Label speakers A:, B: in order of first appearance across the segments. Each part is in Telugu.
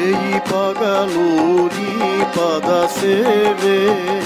A: రేయి పగలు నీ పద సేవే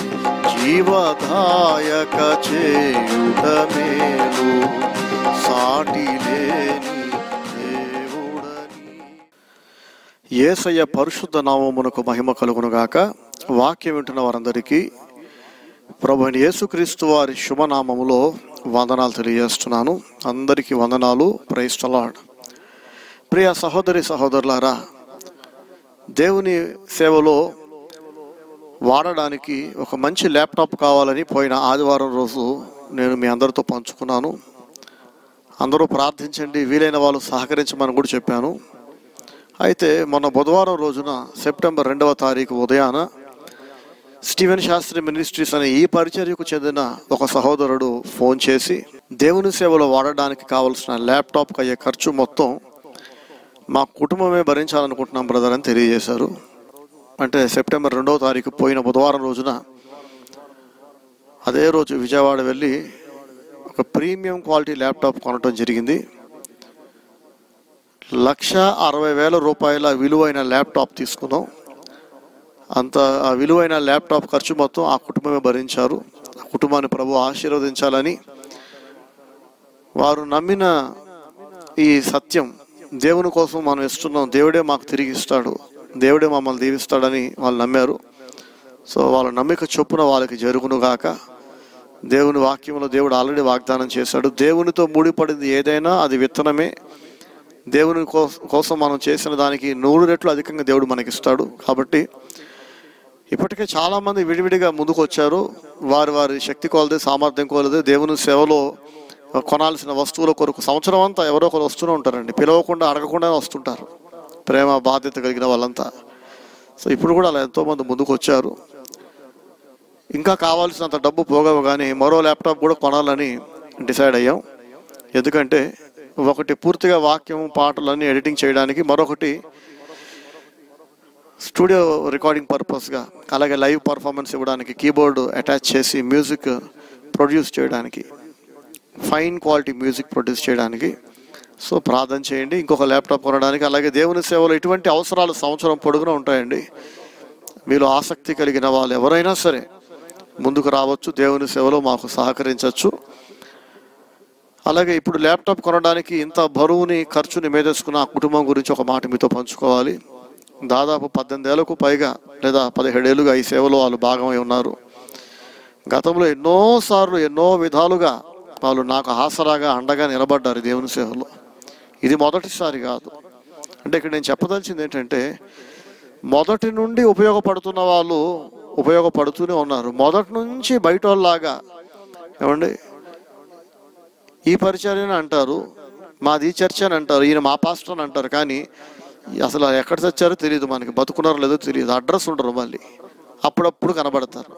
A: జీవదాయక చేయుట మేలు సాటి లేని దేవుడని యేసయ్య పరిశుద్ధ నామమునకు మహిమ కలుగునుగాక వాక్యం వింటున్న వారందరికీ ప్రభు అయిన యేసుక్రీస్తు వారి శుభనామములో వందనాలు తెలియజేస్తున్నాను అందరికీ వందనాలు ప్రైస్తలాడ్ ప్రియ సహోదరి సహోదరులారా దేవుని సేవలో వాడడానికి ఒక మంచి ల్యాప్టాప్ కావాలని పోయిన ఆదివారం రోజు నేను మీ అందరితో పంచుకున్నాను అందరూ ప్రార్థించండి వీలైన వాళ్ళు సహకరించమని కూడా చెప్పాను అయితే మొన్న బుధవారం రోజున సెప్టెంబర్ రెండవ తారీఖు ఉదయాన స్టీవెన్ శాస్త్రి మినిస్ట్రీస్ అనే ఈ పరిచర్యకు చెందిన ఒక సహోదరుడు ఫోన్ చేసి దేవుని సేవలో వాడడానికి కావలసిన ల్యాప్టాప్కి అయ్యే ఖర్చు మొత్తం మా కుటుంబమే భరించాలనుకుంటున్నాం బ్రదర్ అని తెలియజేశారు అంటే సెప్టెంబర్ రెండవ తారీఖు పోయిన బుధవారం రోజున అదే రోజు విజయవాడ వెళ్ళి ఒక ప్రీమియం క్వాలిటీ ల్యాప్టాప్ కొనడం జరిగింది లక్ష అరవై వేల రూపాయల విలువైన ల్యాప్టాప్ తీసుకున్నాం అంత ఆ విలువైన ల్యాప్టాప్ ఖర్చు మొత్తం ఆ కుటుంబమే భరించారు ఆ కుటుంబాన్ని ప్రభు ఆశీర్వదించాలని వారు నమ్మిన ఈ సత్యం దేవుని కోసం మనం ఇస్తున్నాం దేవుడే మాకు తిరిగి ఇస్తాడు దేవుడే మమ్మల్ని దీవిస్తాడని వాళ్ళు నమ్మారు సో వాళ్ళ నమ్మిక చొప్పున వాళ్ళకి జరుగునుగాక దేవుని వాక్యంలో దేవుడు ఆల్రెడీ వాగ్దానం చేశాడు దేవునితో ముడిపడింది ఏదైనా అది విత్తనమే దేవుని కోస- కోసం మనం చేసిన దానికి నూరు రెట్లు అధికంగా దేవుడు మనకిస్తాడు కాబట్టి ఇప్పటికే చాలా మంది విడివిడిగా ముందుకు వచ్చారు వారి వారి శక్తి కొలది సామర్థ్యం కొలది దేవుని సేవలో కొనాల్సిన వస్తువుల కొరకు సంవత్సరం అంతా ఎవరో ఒకరు వస్తూనే ఉంటారండి పిలవకుండా అడగకుండానే వస్తుంటారు ప్రేమ బాధ్యత కలిగిన వాళ్ళంతా సో ఇప్పుడు కూడా అలా ఎంతోమంది ముందుకు వచ్చారు ఇంకా కావాల్సినంత డబ్బు పోగవు కానీ మరో ల్యాప్టాప్ కూడా కొనాలని డిసైడ్ అయ్యాం ఎందుకంటే ఒకటి పూర్తిగా వాక్యం పాటలన్నీ ఎడిటింగ్ చేయడానికి మరొకటి స్టూడియో రికార్డింగ్ పర్పస్గా అలాగే లైవ్ పర్ఫార్మెన్స్ ఇవ్వడానికి కీబోర్డ్ అటాచ్ చేసి మ్యూజిక్ ప్రొడ్యూస్ చేయడానికి ఫైన్ క్వాలిటీ మ్యూజిక్ ప్రొడ్యూస్ చేయడానికి సో ప్రార్థన చేయండి ఇంకొక ల్యాప్టాప్ కొనడానికి అలాగే దేవుని సేవలో ఇటువంటి అవసరాలు సంవత్సరం పొడుగునా ఉంటాయండి మీలో ఆసక్తి కలిగిన వాళ్ళు ఎవరైనా సరే ముందుకు రావచ్చు దేవుని సేవలో మాకు సహకరించవచ్చు అలాగే ఇప్పుడు ల్యాప్టాప్ కొనడానికి ఇంత బరువుని ఖర్చుని మీదేసుకున్న ఆ కుటుంబం గురించి ఒక మాట మీతో పంచుకోవాలి దాదాపు పద్దెనిమిది ఏళ్లకు పైగా లేదా పదిహేడేళ్ళుగా ఈ సేవలో వాళ్ళు భాగమై ఉన్నారు గతంలో ఎన్నోసార్లు ఎన్నో విధాలుగా వాళ్ళు నాకు ఆసరాగా అండగా నిలబడ్డారు దేవుని సేవలో ఇది మొదటిసారి కాదు అంటే ఇక్కడ నేను చెప్పదలిచింది ఏంటంటే మొదటి నుండి ఉపయోగపడుతున్న వాళ్ళు ఉపయోగపడుతూనే ఉన్నారు మొదటి నుంచి బయట వాళ్ళలాగా ఏమండి ఈ పరిచర్యని అంటారు మాది ఈ చర్చ అని అంటారు ఈయన మా పాస్టర్ అని అంటారు కానీ అసలు ఎక్కడ చచ్చారో తెలియదు మనకి బతుకున్నారో లేదో తెలియదు అడ్రస్ ఉండరు మళ్ళీ అప్పుడప్పుడు కనబడతారు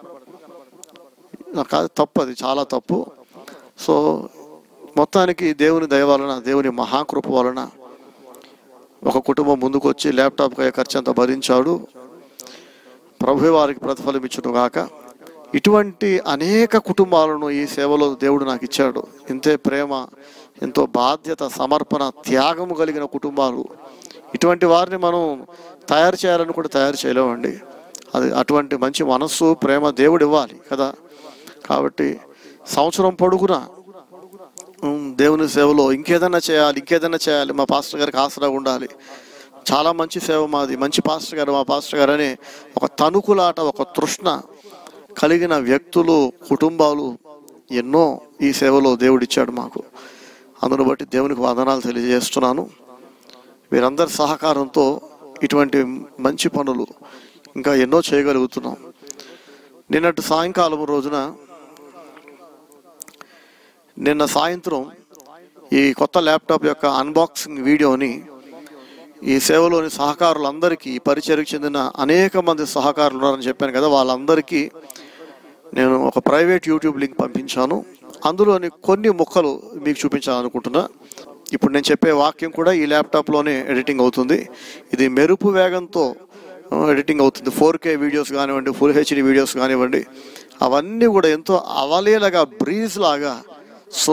A: నాకు అది తప్పు అది చాలా తప్పు సో మొత్తానికి దేవుని దయ వలన దేవుని మహాకృప వలన ఒక కుటుంబం ముందుకు వచ్చి ల్యాప్టాప్ ఖర్చు అంతా భరించాడు ప్రభు వారికి ప్రతిఫలం ఇచ్చును గాక ఇటువంటి అనేక కుటుంబాలను ఈ సేవలో దేవుడు నాకు ఇచ్చాడు ఇంతే ప్రేమ ఎంతో బాధ్యత సమర్పణ త్యాగము కలిగిన కుటుంబాలు ఇటువంటి వారిని మనం తయారు చేయాలని కూడా తయారు చేయలేమండి అది అటువంటి మంచి మనస్సు ప్రేమ దేవుడు ఇవ్వాలి కదా కాబట్టి సంవత్సరం పొడుగునా ఉమ్, దేవుని సేవలో ఇంకేదైనా చేయాలి ఇంకేదైనా చేయాలి మా పాస్టర్ గారికి ఆసరా ఉండాలి చాలా మంచి సేవ మాది మంచి పాస్టర్ గారు మా పాస్టర్ గారు అనే ఒక తణుకులాట ఒక తృష్ణ కలిగిన వ్యక్తులు కుటుంబాలు ఎన్నో ఈ సేవలో దేవుడిచ్చాడు మాకు అందును బట్టి దేవునికి వందనాలు తెలియజేస్తున్నాను వీరందరి సహకారంతో ఇటువంటి మంచి పనులు ఇంకా ఎన్నో చేయగలుగుతున్నాం నిన్నటి సాయంకాలం రోజున నిన్న సాయంత్రం ఈ కొత్త ల్యాప్టాప్ యొక్క అన్బాక్సింగ్ వీడియోని ఈ సేవలోని సహకారులందరికీ ఈ పరిచయకు చెందిన అనేక మంది సహకారులు ఉన్నారని చెప్పాను కదా వాళ్ళందరికీ నేను ఒక ప్రైవేట్ యూట్యూబ్ లింక్ పంపించాను అందులోని కొన్ని ముక్కలు మీకు చూపించాలనుకుంటున్నా ఇప్పుడు నేను చెప్పే వాక్యం కూడా ఈ ల్యాప్టాప్లోనే ఎడిటింగ్ అవుతుంది ఇది మెరుపు వేగంతో ఆ, ఎడిటింగ్ అవుతుంది ఫోర్ కే వీడియోస్ కానివ్వండి ఫుల్ హెచ్డి వీడియోస్ కానివ్వండి అవన్నీ కూడా ఎంతో అవలీలగా బ్రీజ్ లాగా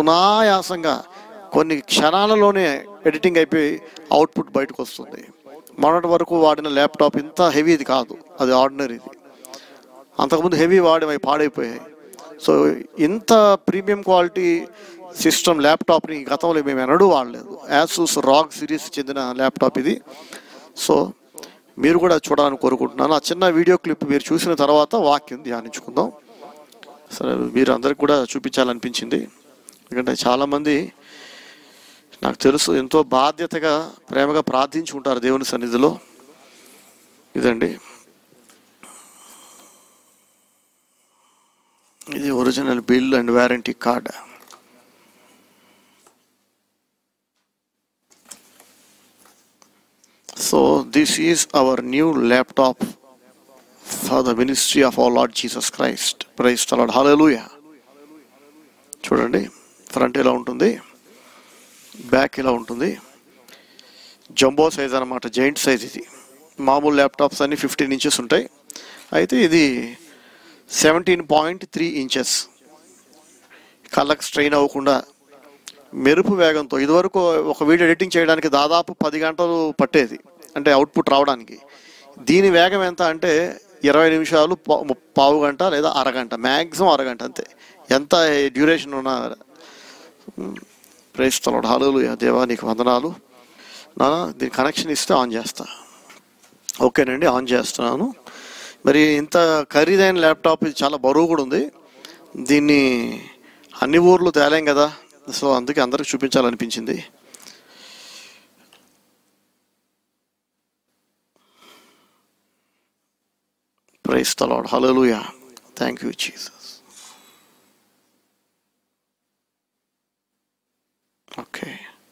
A: సునాయాసంగా కొన్ని క్షణాలలోనే ఎడిటింగ్ అయిపోయి అవుట్పుట్ బయటకు వస్తుంది మొన్నటి వరకు వాడిన ల్యాప్టాప్ ఇంత హెవీది కాదు అది ఆర్డినరీది అంతకుముందు హెవీ వాడి అవి పాడైపోయాయి సో ఇంత ప్రీమియం క్వాలిటీ సిస్టమ్ ల్యాప్టాప్ని గతంలో మేము ఎన్నడూ వాడలేదు యాసూస్ రాగ్ సిరీస్ చెందిన ల్యాప్టాప్ ఇది సో మీరు కూడా చూడాలని కోరుకుంటున్నాను ఆ చిన్న వీడియో క్లిప్ మీరు చూసిన తర్వాత వాక్యం ధ్యానించుకుందాం సరే మీరు అందరికి కూడా చూపించాలనిపించింది ఎందుకంటే చాలామంది నాకు తెలుసు ఎంతో బాధ్యతగా ప్రేమగా ప్రార్థించి ఉంటారు దేవుని సన్నిధిలో ఇదండి ఇది original bill and warranty card so this is our new laptop for the ministry of our Lord Jesus Christ praise Lord hallelujah చూడండి ఫ్రంట్ ఇలా ఉంటుంది బ్యాక్ ఇలా ఉంటుంది జంబో సైజ్ అనమాట జైంట్ సైజ్ ఇది మామూలు ల్యాప్టాప్స్ అన్ని ఫిఫ్టీన్ ఇంచెస్ ఉంటాయి అయితే ఇది సెవెంటీన్ పాయింట్ త్రీ ఇంచెస్ కళ్ళకు స్ట్రెయిన్ అవ్వకుండా మెరుపు వేగంతో ఇదివరకు ఒక వీడియో ఎడిటింగ్ చేయడానికి దాదాపు పది గంటలు పట్టేది అంటే అవుట్పుట్ రావడానికి దీని వేగం ఎంత అంటే ఇరవై నిమిషాలు పా- ము- పావు గంట లేదా అరగంట మ్యాక్సిమం అరగంట అంతే ఎంత డ్యూరేషన్ ఉన్నా ప్రేస్తున్నాడు హలోలు దేవా నీకు వందనాలు నా దీని కనెక్షన్ ఇస్తే ఆన్ చేస్తా ఓకేనండి ఆన్ చేస్తున్నాను మరి ఇంత ఖరీదైన ల్యాప్టాప్ ఇది చాలా బరువు కూడా ఉంది దీన్ని అన్ని ఊర్లు తేలేం కదా సో అందుకే అందరికి చూపించాలనిపించింది praise the Lord hallelujah thank you Jesus okay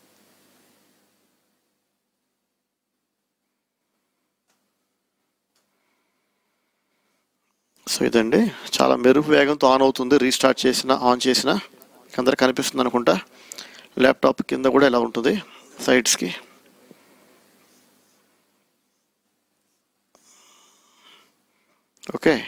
A: so ఇదండి చాలా మెరుపు వేగంతో ఆన్ అవుతుంది రీస్టార్ట్ చేసిన ఆన్ చేసిన అందరికి కనిపిస్తుంది అనుకుంటా ల్యాప్టాప్ కింద కూడా ఇలా ఉంటుంది సైడ్స్కి ఓకే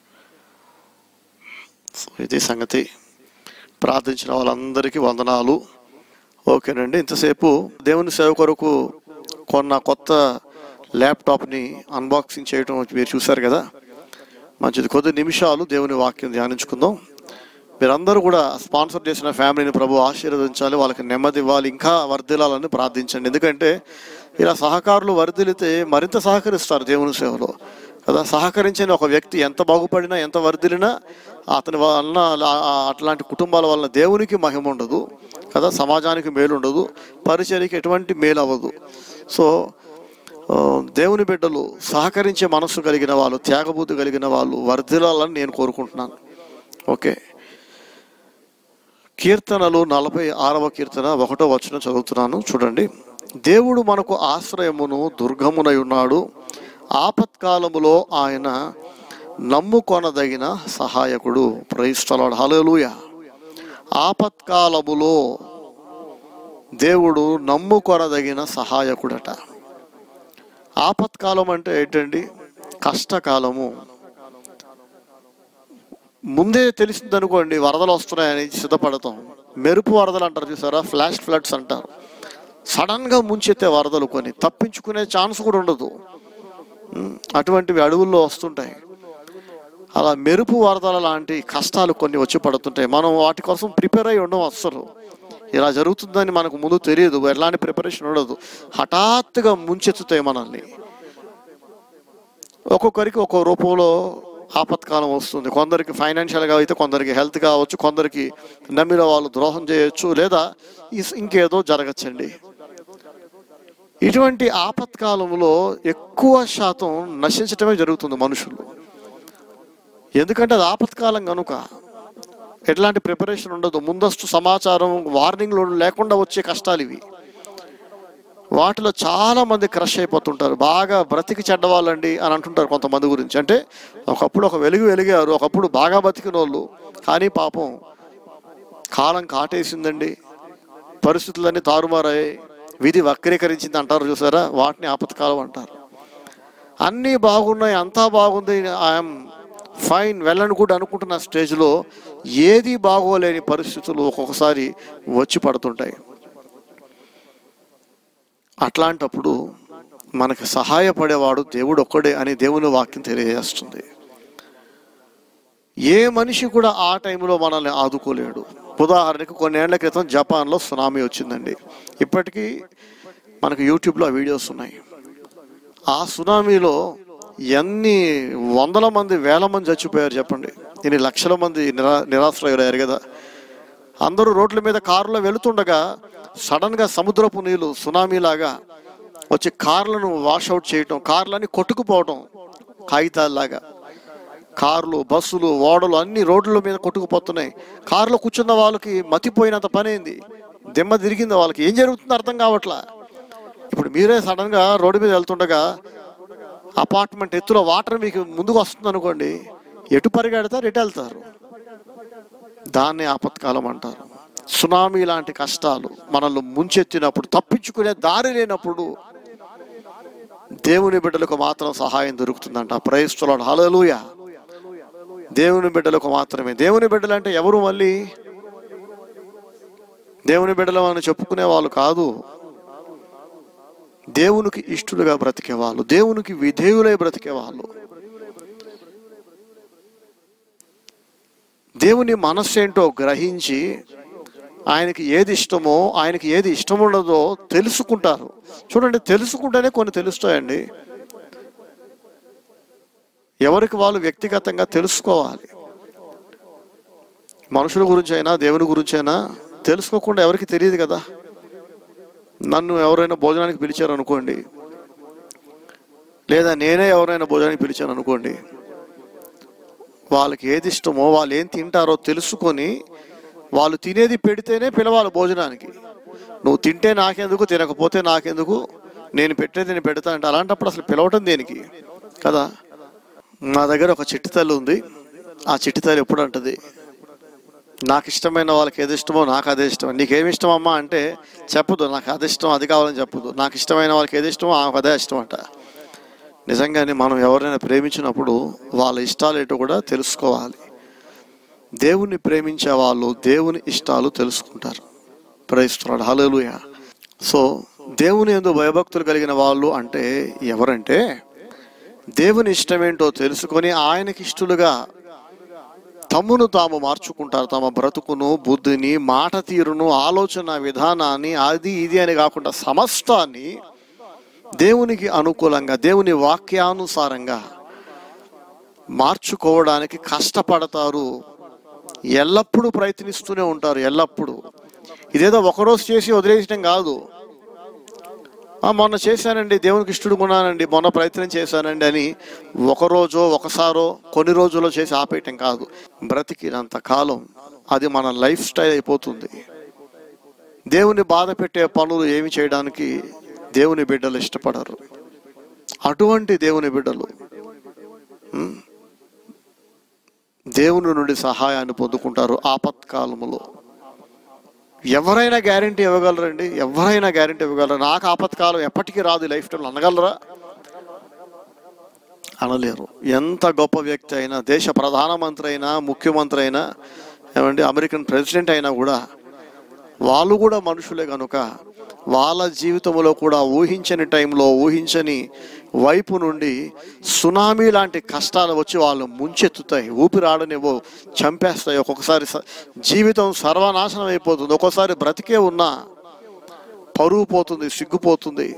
A: సో ఇది సంగతి ప్రార్థించిన వాళ్ళందరికీ వందనాలు ఓకేనండి ఇంతసేపు దేవుని సేవ కొరకు కొన్న కొత్త ల్యాప్టాప్ని అన్బాక్సింగ్ చేయడం మీరు చూశారు కదా మంచిది కొద్ది నిమిషాలు దేవుని వాక్యం ధ్యానించుకుందాం మీరందరూ కూడా స్పాన్సర్ చేసిన ఫ్యామిలీని ప్రభు ఆశీర్వదించాలి వాళ్ళకి నెమ్మది ఇవ్వాలి ఇంకా వర్ధిల్లాలని ప్రార్థించండి ఎందుకంటే ఇలా సహకారులు వర్ధిల్లితే మరింత సహకరిస్తారు దేవుని సేవలో కదా సహకరించని ఒక వ్యక్తి ఎంత బాగుపడినా ఎంత వర్ధిల్లినా అతని వలన ఆ- ఆ అట్లాంటి కుటుంబాల వలన దేవునికి మహిమ ఉండదు కదా సమాజానికి మేలు ఉండదు పరిచర్యకి ఎటువంటి మేలు అవ్వదు సో ఆ, దేవుని బిడ్డలు సహకరించే మనస్సు కలిగిన వాళ్ళు త్యాగబుద్ధి కలిగిన వాళ్ళు వర్ధిల్లాలని నేను కోరుకుంటున్నాను ఓకే కీర్తనలు నలభై ఆరవ కీర్తన ఒకటో వచనం చదువుతున్నాను చూడండి దేవుడు మనకు ఆశ్రయమును దుర్గమునై ఉన్నాడు ఆపత్కాలములో ఆయన నమ్ముకొనదగిన సహాయకుడు ప్రైస్తలాడు హల్లెలూయా ఆపత్కాలములో దేవుడు నమ్ముకొనదగిన సహాయకుడట ఆపత్కాలం అంటే ఏంటండి కష్టకాలము ముందే తెలిసింది అనుకోండి వరదలు వస్తున్నాయని సిద్ధపడతాం మెరుపు వరదలు అంటారు చూసారా ఫ్లాష్ ఫ్లడ్స్ అంటారు సడన్ గా ముంచెత్తే వరదలు కొన్ని తప్పించుకునే ఛాన్స్ కూడా ఉండదు ఉమ్, అటువంటివి అడవుల్లో వస్తుంటాయి అలా మెరుపు వరదల లాంటి కష్టాలు కొన్ని వచ్చి పడుతుంటాయి మనం వాటి కోసం ప్రిపేర్ అయి ఉండడం అస్సలు ఇలా జరుగుతుందని మనకు ముందు తెలియదు ఎలాంటి ప్రిపరేషన్ ఉండదు హఠాత్తుగా ముంచెత్తుతాయి మనల్ని ఒక్కొక్కరికి ఒక్కో రూపంలో ఆపత్కాలం వస్తుంది కొందరికి ఫైనాన్షియల్గా అయితే కొందరికి హెల్త్ కావచ్చు కొందరికి నమ్మిన వాళ్ళు ద్రోహం చేయొచ్చు లేదా ఇస్- ఇంకేదో జరగచ్చండి ఇటువంటి ఆపత్కాలంలో ఎక్కువ శాతం నశించటమే జరుగుతుంది మనుషులు ఎందుకంటే అది ఆపత్కాలం కనుక ఎట్లాంటి ప్రిపరేషన్ ఉండదు ముందస్తు సమాచారం వార్నింగ్లు లేకుండా వచ్చే కష్టాలు ఇవి వాటిలో చాలా మంది క్రష్ అయిపోతుంటారు బాగా బ్రతికి చెడ్డవాళ్ళండి అని అంటుంటారు కొంతమంది గురించి అంటే ఒకప్పుడు ఒక వెలుగు వెలిగారు ఒకప్పుడు బాగా బతికిన వాళ్ళు కానీ పాపం కాలం కాటేసిందండి పరిస్థితులన్నీ తారుమారాయి విధి వక్రీకరించింది అంటారు చూసారా వాటిని ఆపత్కాలం అంటారు అన్నీ బాగున్నాయి అంతా బాగుంది ఐఎమ్ ఫైన్ వెళ్ళని కూడా అనుకుంటున్న స్టేజ్లో ఏది బాగోలేని పరిస్థితులు ఒక్కొక్కసారి వచ్చి పడుతుంటాయి అట్లాంటప్పుడు మనకి సహాయపడేవాడు దేవుడు ఒక్కడే అని దేవుని వాక్యం తెలియజేస్తుంది ఏ మనిషి కూడా ఆ టైంలో మనల్ని ఆదుకోలేడు ఉదాహరణకు కొన్నేళ్ల క్రితం జపాన్లో సునామీ వచ్చిందండి ఇప్పటికీ మనకు యూట్యూబ్లో ఆ వీడియోస్ ఉన్నాయి ఆ సునామీలో ఎన్ని వందల మంది వేల మంది చచ్చిపోయారు చెప్పండి ఎన్ని లక్షల మంది నిరా నిరాశ్రయులయ్యారు కదా అందరూ రోడ్ల మీద కారులో వెళుతుండగా సడన్గా సముద్రపు నీళ్ళు సునామీ లాగా వచ్చి కార్లను వాషౌట్ చేయటం కార్లన్నీ కొట్టుకుపోవటం కాగితాల్లాగా కార్లు బస్సులు ఓడలు అన్ని రోడ్ల మీద కొట్టుకుపోతున్నాయి కారులో కూర్చున్న వాళ్ళకి మతిపోయినంత పని అయింది దిమ్మ తిరిగింది వాళ్ళకి ఏం జరుగుతుందో అర్థం కావట్లా ఇప్పుడు మీరే సడన్గా రోడ్డు మీద వెళ్తుండగా అపార్ట్మెంట్ ఎత్తులో వాటర్ మీకు ముందుకు వస్తుంది అనుకోండి ఎటు పరిగెడతారు ఎటు వెళ్తారు దాన్ని ఆపత్కాలం అంటారు సునామీ లాంటి కష్టాలు మనల్ని ముంచెత్తినప్పుడు తప్పించుకునే దారి లేనప్పుడు దేవుని బిడ్డలకు మాత్రం సహాయం దొరుకుతుందంట ప్రయస్తులాడు హలలుయ దేవుని బిడ్డలకు మాత్రమే దేవుని బిడ్డలు అంటే ఎవరు మళ్ళీ దేవుని బిడ్డలు అని చెప్పుకునే వాళ్ళు కాదు దేవునికి ఇష్టలుగా బ్రతికే వాళ్ళు దేవునికి విధేయులై బ్రతికే వాళ్ళు దేవుని మనస్సు ఏంటో గ్రహించి ఆయనకి ఏది ఇష్టమో ఆయనకి ఏది ఇష్టం ఉండదో తెలుసుకుంటారు చూడండి తెలుసుకుంటేనే కొన్ని తెలుస్తాయండి ఎవరికి వాళ్ళు వ్యక్తిగతంగా తెలుసుకోవాలి మనుషుల గురించి అయినా దేవుని గురించి అయినా తెలుసుకోకుండా ఎవరికి తెలియదు కదా నన్ను ఎవరైనా భోజనానికి పిలిచారు అనుకోండి లేదా నేనే ఎవరైనా భోజనానికి పిలిచాను అనుకోండి వాళ్ళకి ఏది ఇష్టమో వాళ్ళు ఏం తింటారో తెలుసుకొని వాళ్ళు తినేది పెడితేనే పిలవాలి భోజనానికి నువ్వు తింటే నాకెందుకు తినకపోతే నాకెందుకు నేను పెట్టేది నేను పెడతా అంటే అలాంటప్పుడు అసలు పిలవటం దేనికి కదా నా దగ్గర ఒక చిట్టి తల్లి ఉంది ఆ చిట్టి తల్లి ఎప్పుడు అంటది నాకు ఇష్టమైన వాళ్ళకి ఏది ఇష్టమో నాకు అదే ఇష్టం నీకేమి ఇష్టం అమ్మా అంటే చెప్పదు నాకు అది ఇష్టం అది కావాలని చెప్పదు నాకు ఇష్టమైన వాళ్ళకి ఏది ఇష్టమో ఆమెకు అదే ఇష్టం అంట నిజంగానే మనం ఎవరైనా ప్రేమించినప్పుడు వాళ్ళ ఇష్టాలు ఏంటో కూడా తెలుసుకోవాలి దేవుణ్ణి ప్రేమించే వాళ్ళు దేవుని ఇష్టాలు తెలుసుకుంటారు ప్రయిస్తున్నాడు హలోలుయ సో దేవుని ఎందు భయభక్తులు కలిగిన వాళ్ళు అంటే ఎవరంటే దేవుని ఇష్టమేంటో తెలుసుకొని ఆయనకి ఇష్టలుగా తమ్మును తాము మార్చుకుంటారు తమ బ్రతుకును బుద్ధిని మాట తీరును ఆలోచన విధానాన్ని అది ఇది అని కాకుండా సమస్తాన్ని దేవునికి అనుకూలంగా దేవుని వాక్యానుసారంగా మార్చుకోవడానికి కష్టపడతారు ఎల్లప్పుడూ ప్రయత్నిస్తూనే ఉంటారు ఎల్లప్పుడూ ఇదేదో ఒకరోజు చేసి వదిలేయటం కాదు "ఆ, మొన్న చేశానండి దేవునికి ఇష్టడు కొన్నానండి మొన్న ప్రయత్నం చేశానండి అని ఒక రోజో ఒకసారో కొన్ని రోజుల్లో చేసి ఆపేయటం కాదు బ్రతికినంత కాలం అది మన లైఫ్ స్టైల్ అయిపోతుంది దేవుని బాధ పెట్టే పనులు ఏమి చేయడానికి దేవుని బిడ్డలు ఇష్టపడరు అటువంటి దేవుని బిడ్డలు ఉం? దేవుని నుండి సహాయాన్ని పొందుకుంటారు ఆపత్కాలములో ఎవరైనా గ్యారంటీ ఇవ్వగలరండి ఎవరైనా గ్యారంటీ ఇవ్వగలరు నాకు ఆపత్కాలం ఎప్పటికీ రాదు లైఫ్ టైంలో అనగలరా అనలేరు ఎంత గొప్ప వ్యక్తి అయినా దేశ ప్రధానమంత్రి అయినా ముఖ్యమంత్రి అయినా ఏమండి అమెరికన్ ప్రెసిడెంట్ అయినా కూడా వాళ్ళు కూడా మనుషులే కనుక వాళ్ళ జీవితంలో కూడా ఊహించని టైంలో ఊహించని వైపు నుండి సునామీ లాంటి కష్టాలు వచ్చి వాళ్ళు ముంచెత్తుతాయి ఊపిరాడనివ్వు చంపేస్తాయి ఒక్కొక్కసారి స- జీవితం సర్వనాశనం అయిపోతుంది ఒక్కోసారి బ్రతికే ఉన్నా పరువు పోతుంది సిగ్గుపోతుంది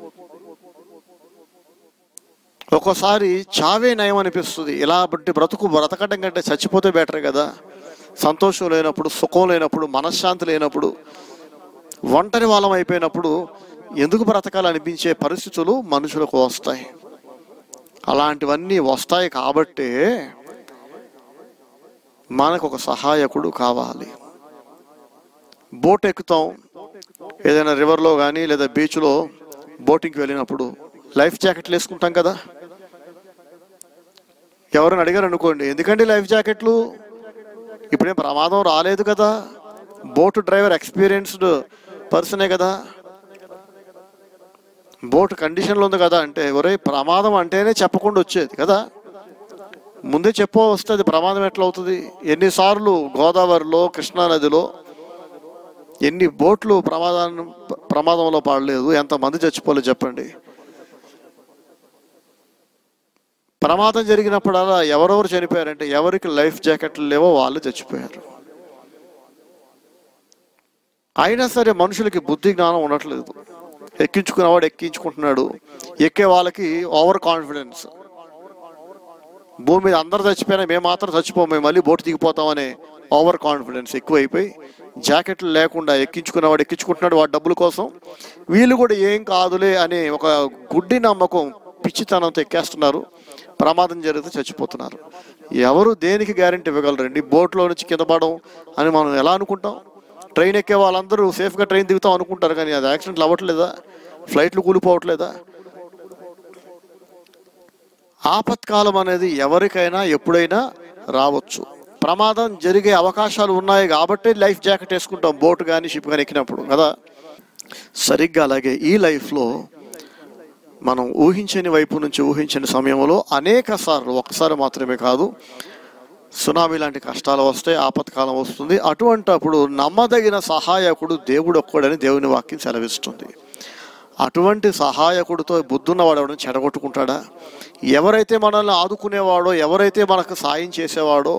A: ఒక్కోసారి చావే నయం అనిపిస్తుంది ఇలా బట్టి బ్రతుకు బ్రతకడం కంటే చచ్చిపోతే బెటర్ కదా సంతోషం లేనప్పుడు సుఖం లేనప్పుడు మనశ్శాంతి లేనప్పుడు ఒంటరి వాళ్ళం అయిపోయినప్పుడు ఎందుకు బ్రతకాలనిపించే పరిస్థితులు మనుషులకు వస్తాయి అలాంటివన్నీ వస్తాయి కాబట్టే మనకు ఒక సహాయకుడు కావాలి బోట్ ఎక్కుతాం ఏదైనా రివర్లో కానీ లేదా బీచ్లో బోటింగ్కి వెళ్ళినప్పుడు లైఫ్ జాకెట్లు వేసుకుంటాం కదా ఎవరైనా అడిగారు అనుకోండి ఎందుకండి లైఫ్ జాకెట్లు ఇప్పుడేం ప్రమాదం రాలేదు కదా బోట్ డ్రైవర్ ఎక్స్పీరియన్స్డ్ పర్సనే కదా బోట్ కండిషన్లో ఉంది కదా అంటే ఒరే ప్రమాదం అంటేనే చెప్పకుండా వచ్చేది కదా ముందే చెప్పో వస్తే అది ప్రమాదం ఎట్లా అవుతుంది ఎన్నిసార్లు గోదావరిలో కృష్ణానదిలో ఎన్ని బోట్లు ప్రమాదాన్ని ప్రమాదంలో పడలేదు ఎంతమంది చచ్చిపోలేదు చెప్పండి ప్రమాదం జరిగినప్పుడల్లా ఎవరెవరు చనిపోయారంటే ఎవరికి లైఫ్ జాకెట్లు లేవో వాళ్ళు చచ్చిపోయారు అయినా సరే మనుషులకి బుద్ధి జ్ఞానం ఉండట్లేదు ఎక్కించుకున్నవాడు ఎక్కించుకుంటున్నాడు ఎక్కే వాళ్ళకి ఓవర్ కాన్ఫిడెన్స్ భూమి మీద అందరు చచ్చిపోయినా మేము మాత్రం చచ్చిపోము మేము మళ్ళీ బోటు దిగిపోతామనే ఓవర్ కాన్ఫిడెన్స్ ఎక్కువైపోయి జాకెట్లు లేకుండా ఎక్కించుకున్నవాడు ఎక్కించుకుంటున్నాడు వాడి డబ్బుల కోసం వీళ్ళు కూడా ఏం కాదులే అనే ఒక గుడ్డి నమ్మకం పిచ్చితనంతో ఎక్కేస్తున్నారు ప్రమాదం జరిగితే చచ్చిపోతున్నారు ఎవరు దేనికి గ్యారెంటీ ఇవ్వగలరండి బోట్లో నుంచి కింద పడడం అని మనం ఎలా అనుకుంటాం ట్రైన్ ఎక్కే వాళ్ళందరూ సేఫ్గా ట్రైన్ దిగుతాం అనుకుంటారు కానీ అది యాక్సిడెంట్లు అవ్వట్లేదా ఫ్లైట్లు కూలిపోవట్లేదా ఆపత్కాలం అనేది ఎవరికైనా ఎప్పుడైనా రావచ్చు ప్రమాదం జరిగే అవకాశాలు ఉన్నాయి కాబట్టి లైఫ్ జాకెట్ వేసుకుంటాం బోట్ కానీ షిప్ కానీ ఎక్కినప్పుడు కదా సరిగ్గా అలాగే ఈ లైఫ్లో మనం ఊహించని వైపు నుంచి ఊహించని సమయంలో అనేక సార్లు ఒకసారి మాత్రమే కాదు సునామీ లాంటి కష్టాలు వస్తాయి ఆపత్కాలం వస్తుంది అటువంటప్పుడు నమ్మదగిన సహాయకుడు దేవుడు ఒక్కడని దేవుని వాక్యం సెలవిస్తుంది అటువంటి సహాయకుడితో బుద్ధున్నవాడు ఎవడని చెడగొట్టుకుంటాడా ఎవరైతే మనల్ని ఆదుకునేవాడో ఎవరైతే మనకు సాయం చేసేవాడో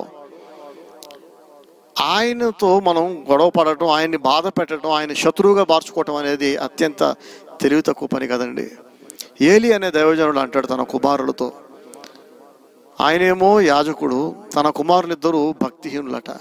A: ఆయనతో మనం గొడవ పడటం ఆయన్ని బాధ పెట్టడం ఆయన శత్రువుగా మార్చుకోవటం అనేది అత్యంత తెలివి తక్కువ పని కదండి ఏలి అనే దైవజనుడు అంటాడు తన కుమారులతో ఆయనేమో యాజకుడు తన కుమారులిద్దరూ భక్తిహీనులట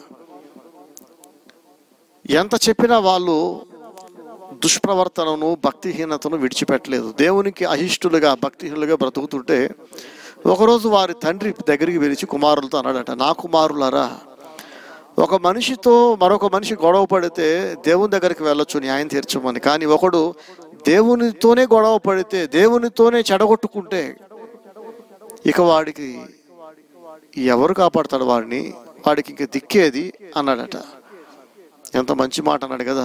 A: ఎంత చెప్పినా వాళ్ళు దుష్ప్రవర్తనను భక్తిహీనతను విడిచిపెట్టలేదు దేవునికి అహిష్టులుగా భక్తిహీనులుగా బ్రతుకుతుంటే ఒకరోజు వారి తండ్రి దగ్గరికి పిలిచి కుమారులతో అన్నాడట నా కుమారులారా ఒక మనిషితో మరొక మనిషి గొడవ పడితే దేవుని దగ్గరికి వెళ్ళొచ్చు న్యాయం తీర్చమని కానీ ఒకడు దేవునితోనే గొడవ పడితే దేవునితోనే చెడగొట్టుకుంటే ఇక వాడికి ఎవరు కాపాడతాడు వాడిని వాడికి ఇంక దిక్కేది అన్నాడట ఎంత మంచి మాట అన్నాడు కదా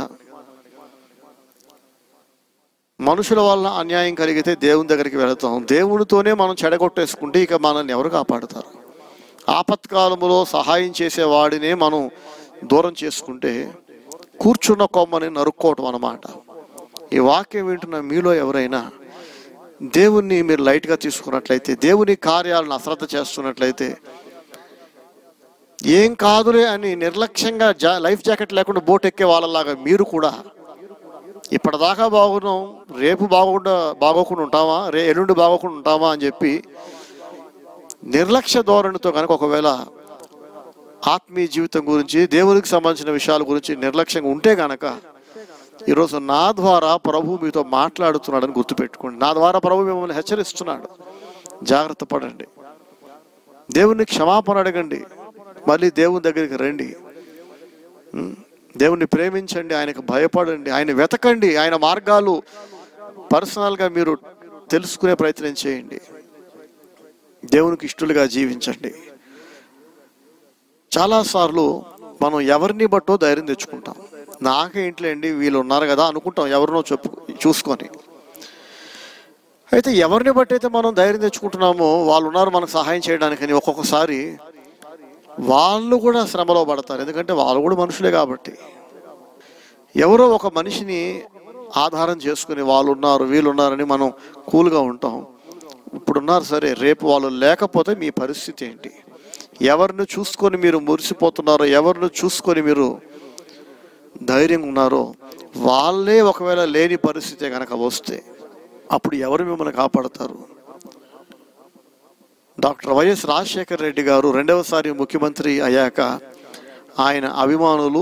A: మనుషుల వల్ల అన్యాయం కలిగితే దేవుని దగ్గరికి వెళతాం దేవునితోనే మనం చెడగొట్టేసుకుంటే ఇక మనల్ని ఎవరు కాపాడుతారు ఆపత్కాలములో సహాయం చేసే వాడినే మనం దూరం చేసుకుంటే కూర్చున్న కొమ్మని నరుక్కోవటం అన్నమాట ఈ వాక్యం వింటున్న మీలో ఎవరైనా దేవుణ్ణి మీరు లైట్గా తీసుకున్నట్లయితే దేవుని కార్యాలను అశ్రద్ధ చేస్తున్నట్లయితే ఏం కాదులే అని నిర్లక్ష్యంగా జా లైఫ్ జాకెట్ లేకుండా బోట్ ఎక్కే వాళ్ళలాగా మీరు కూడా ఇప్పటిదాకా బాగున్నాం రేపు బాగోకుండా బాగోకుండా ఉంటామా రే ఎల్లుండి బాగోకుండా ఉంటామా అని చెప్పి నిర్లక్ష్య ధోరణితో కనుక ఒకవేళ ఆత్మీయ జీవితం గురించి దేవునికి సంబంధించిన విషయాల గురించి నిర్లక్ష్యంగా ఉంటే గనక ఈరోజు నా ద్వారా ప్రభు మీతో మాట్లాడుతున్నాడని గుర్తుపెట్టుకోండి నా ద్వారా ప్రభు మిమ్మల్ని హెచ్చరిస్తున్నాడు జాగ్రత్త పడండి దేవుని క్షమాపణ అడగండి మళ్ళీ దేవుని దగ్గరికి రండి ఉం? దేవుణ్ణి ప్రేమించండి ఆయనకు భయపడండి ఆయన వెతకండి ఆయన మార్గాలు పర్సనల్గా మీరు తెలుసుకునే ప్రయత్నం చేయండి దేవునికి ఇష్టలుగా జీవించండి చాలాసార్లు మనం ఎవరిని బట్టో ధైర్యం తెచ్చుకుంటాం నాకేంట్లేండి వీళ్ళు ఉన్నారు కదా అనుకుంటాం ఎవరినో చెప్పు చూసుకొని అయితే ఎవరిని బట్టి అయితే మనం ధైర్యం తెచ్చుకుంటున్నామో వాళ్ళు ఉన్నారు మనకు సహాయం చేయడానికని ఒక్కొక్కసారి వాళ్ళు కూడా శ్రమలో పడతారు ఎందుకంటే వాళ్ళు కూడా మనుషులే కాబట్టి ఎవరో ఒక మనిషిని ఆధారం చేసుకుని వాళ్ళు ఉన్నారు వీళ్ళు ఉన్నారని మనం కూల్గా ఉంటాం ఇప్పుడున్నారు సరే రేపు వాళ్ళు లేకపోతే మీ పరిస్థితి ఏంటి ఎవరిని చూసుకొని మీరు మురిసిపోతున్నారో ఎవరిని చూసుకొని మీరు ధైర్యంగా ఉన్నారో వాళ్ళే ఒకవేళ లేని పరిస్థితి కనుక వస్తే అప్పుడు ఎవరు మిమ్మల్ని కాపాడతారు డాక్టర్ వైఎస్ రాజశేఖర రెడ్డి గారు రెండవసారి ముఖ్యమంత్రి అయ్యాక ఆయన అభిమానులు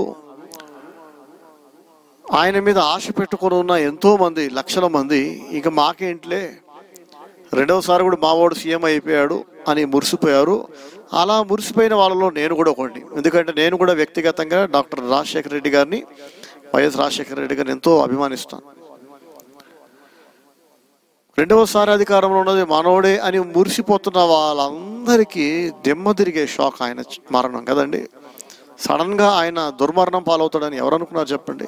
A: ఆయన మీద ఆశ పెట్టుకొని ఉన్న ఎంతో మంది లక్షల మంది ఇక మాకేంట్లే రెండవసారి కూడా మావాడు సీఎం అయిపోయాడు అని మురిసిపోయారు అలా మురిసిపోయిన వాళ్ళలో నేను కూడా ఒకటి ఎందుకంటే నేను కూడా వ్యక్తిగతంగా డాక్టర్ రాజశేఖర రెడ్డి గారిని వైఎస్ రాజశేఖర రెడ్డి గారిని ఎంతో అభిమానిస్తాను రెండవసారి అధికారంలో ఉన్నది మనోడే అని మురిసిపోతున్న వాళ్ళందరికీ దిమ్మ తిరిగే షాక్ ఆయన మరణం కదండి సడన్గా ఆయన దుర్మరణం పాలవుతాడని ఎవరు అనుకున్నారు చెప్పండి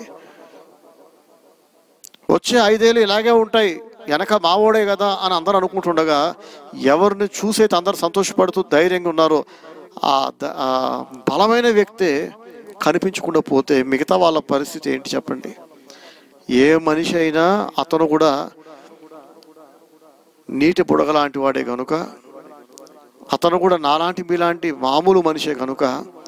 A: వచ్చే ఐదేళ్ళు ఇలాగే ఉంటాయి వెనక మావోడే కదా అని అందరూ అనుకుంటుండగా ఎవరిని చూసైతే అందరు సంతోషపడుతూ ధైర్యంగా ఉన్నారో ఆ ద- ఆ బలమైన వ్యక్తే కనిపించకుండా పోతే మిగతా వాళ్ళ పరిస్థితి ఏంటి చెప్పండి ఏ మనిషి అయినా అతను కూడా నీటి బుడగ లాంటి వాడే కనుక అతను కూడా నాలాంటి మీలాంటి మామూలు మనిషే కనుక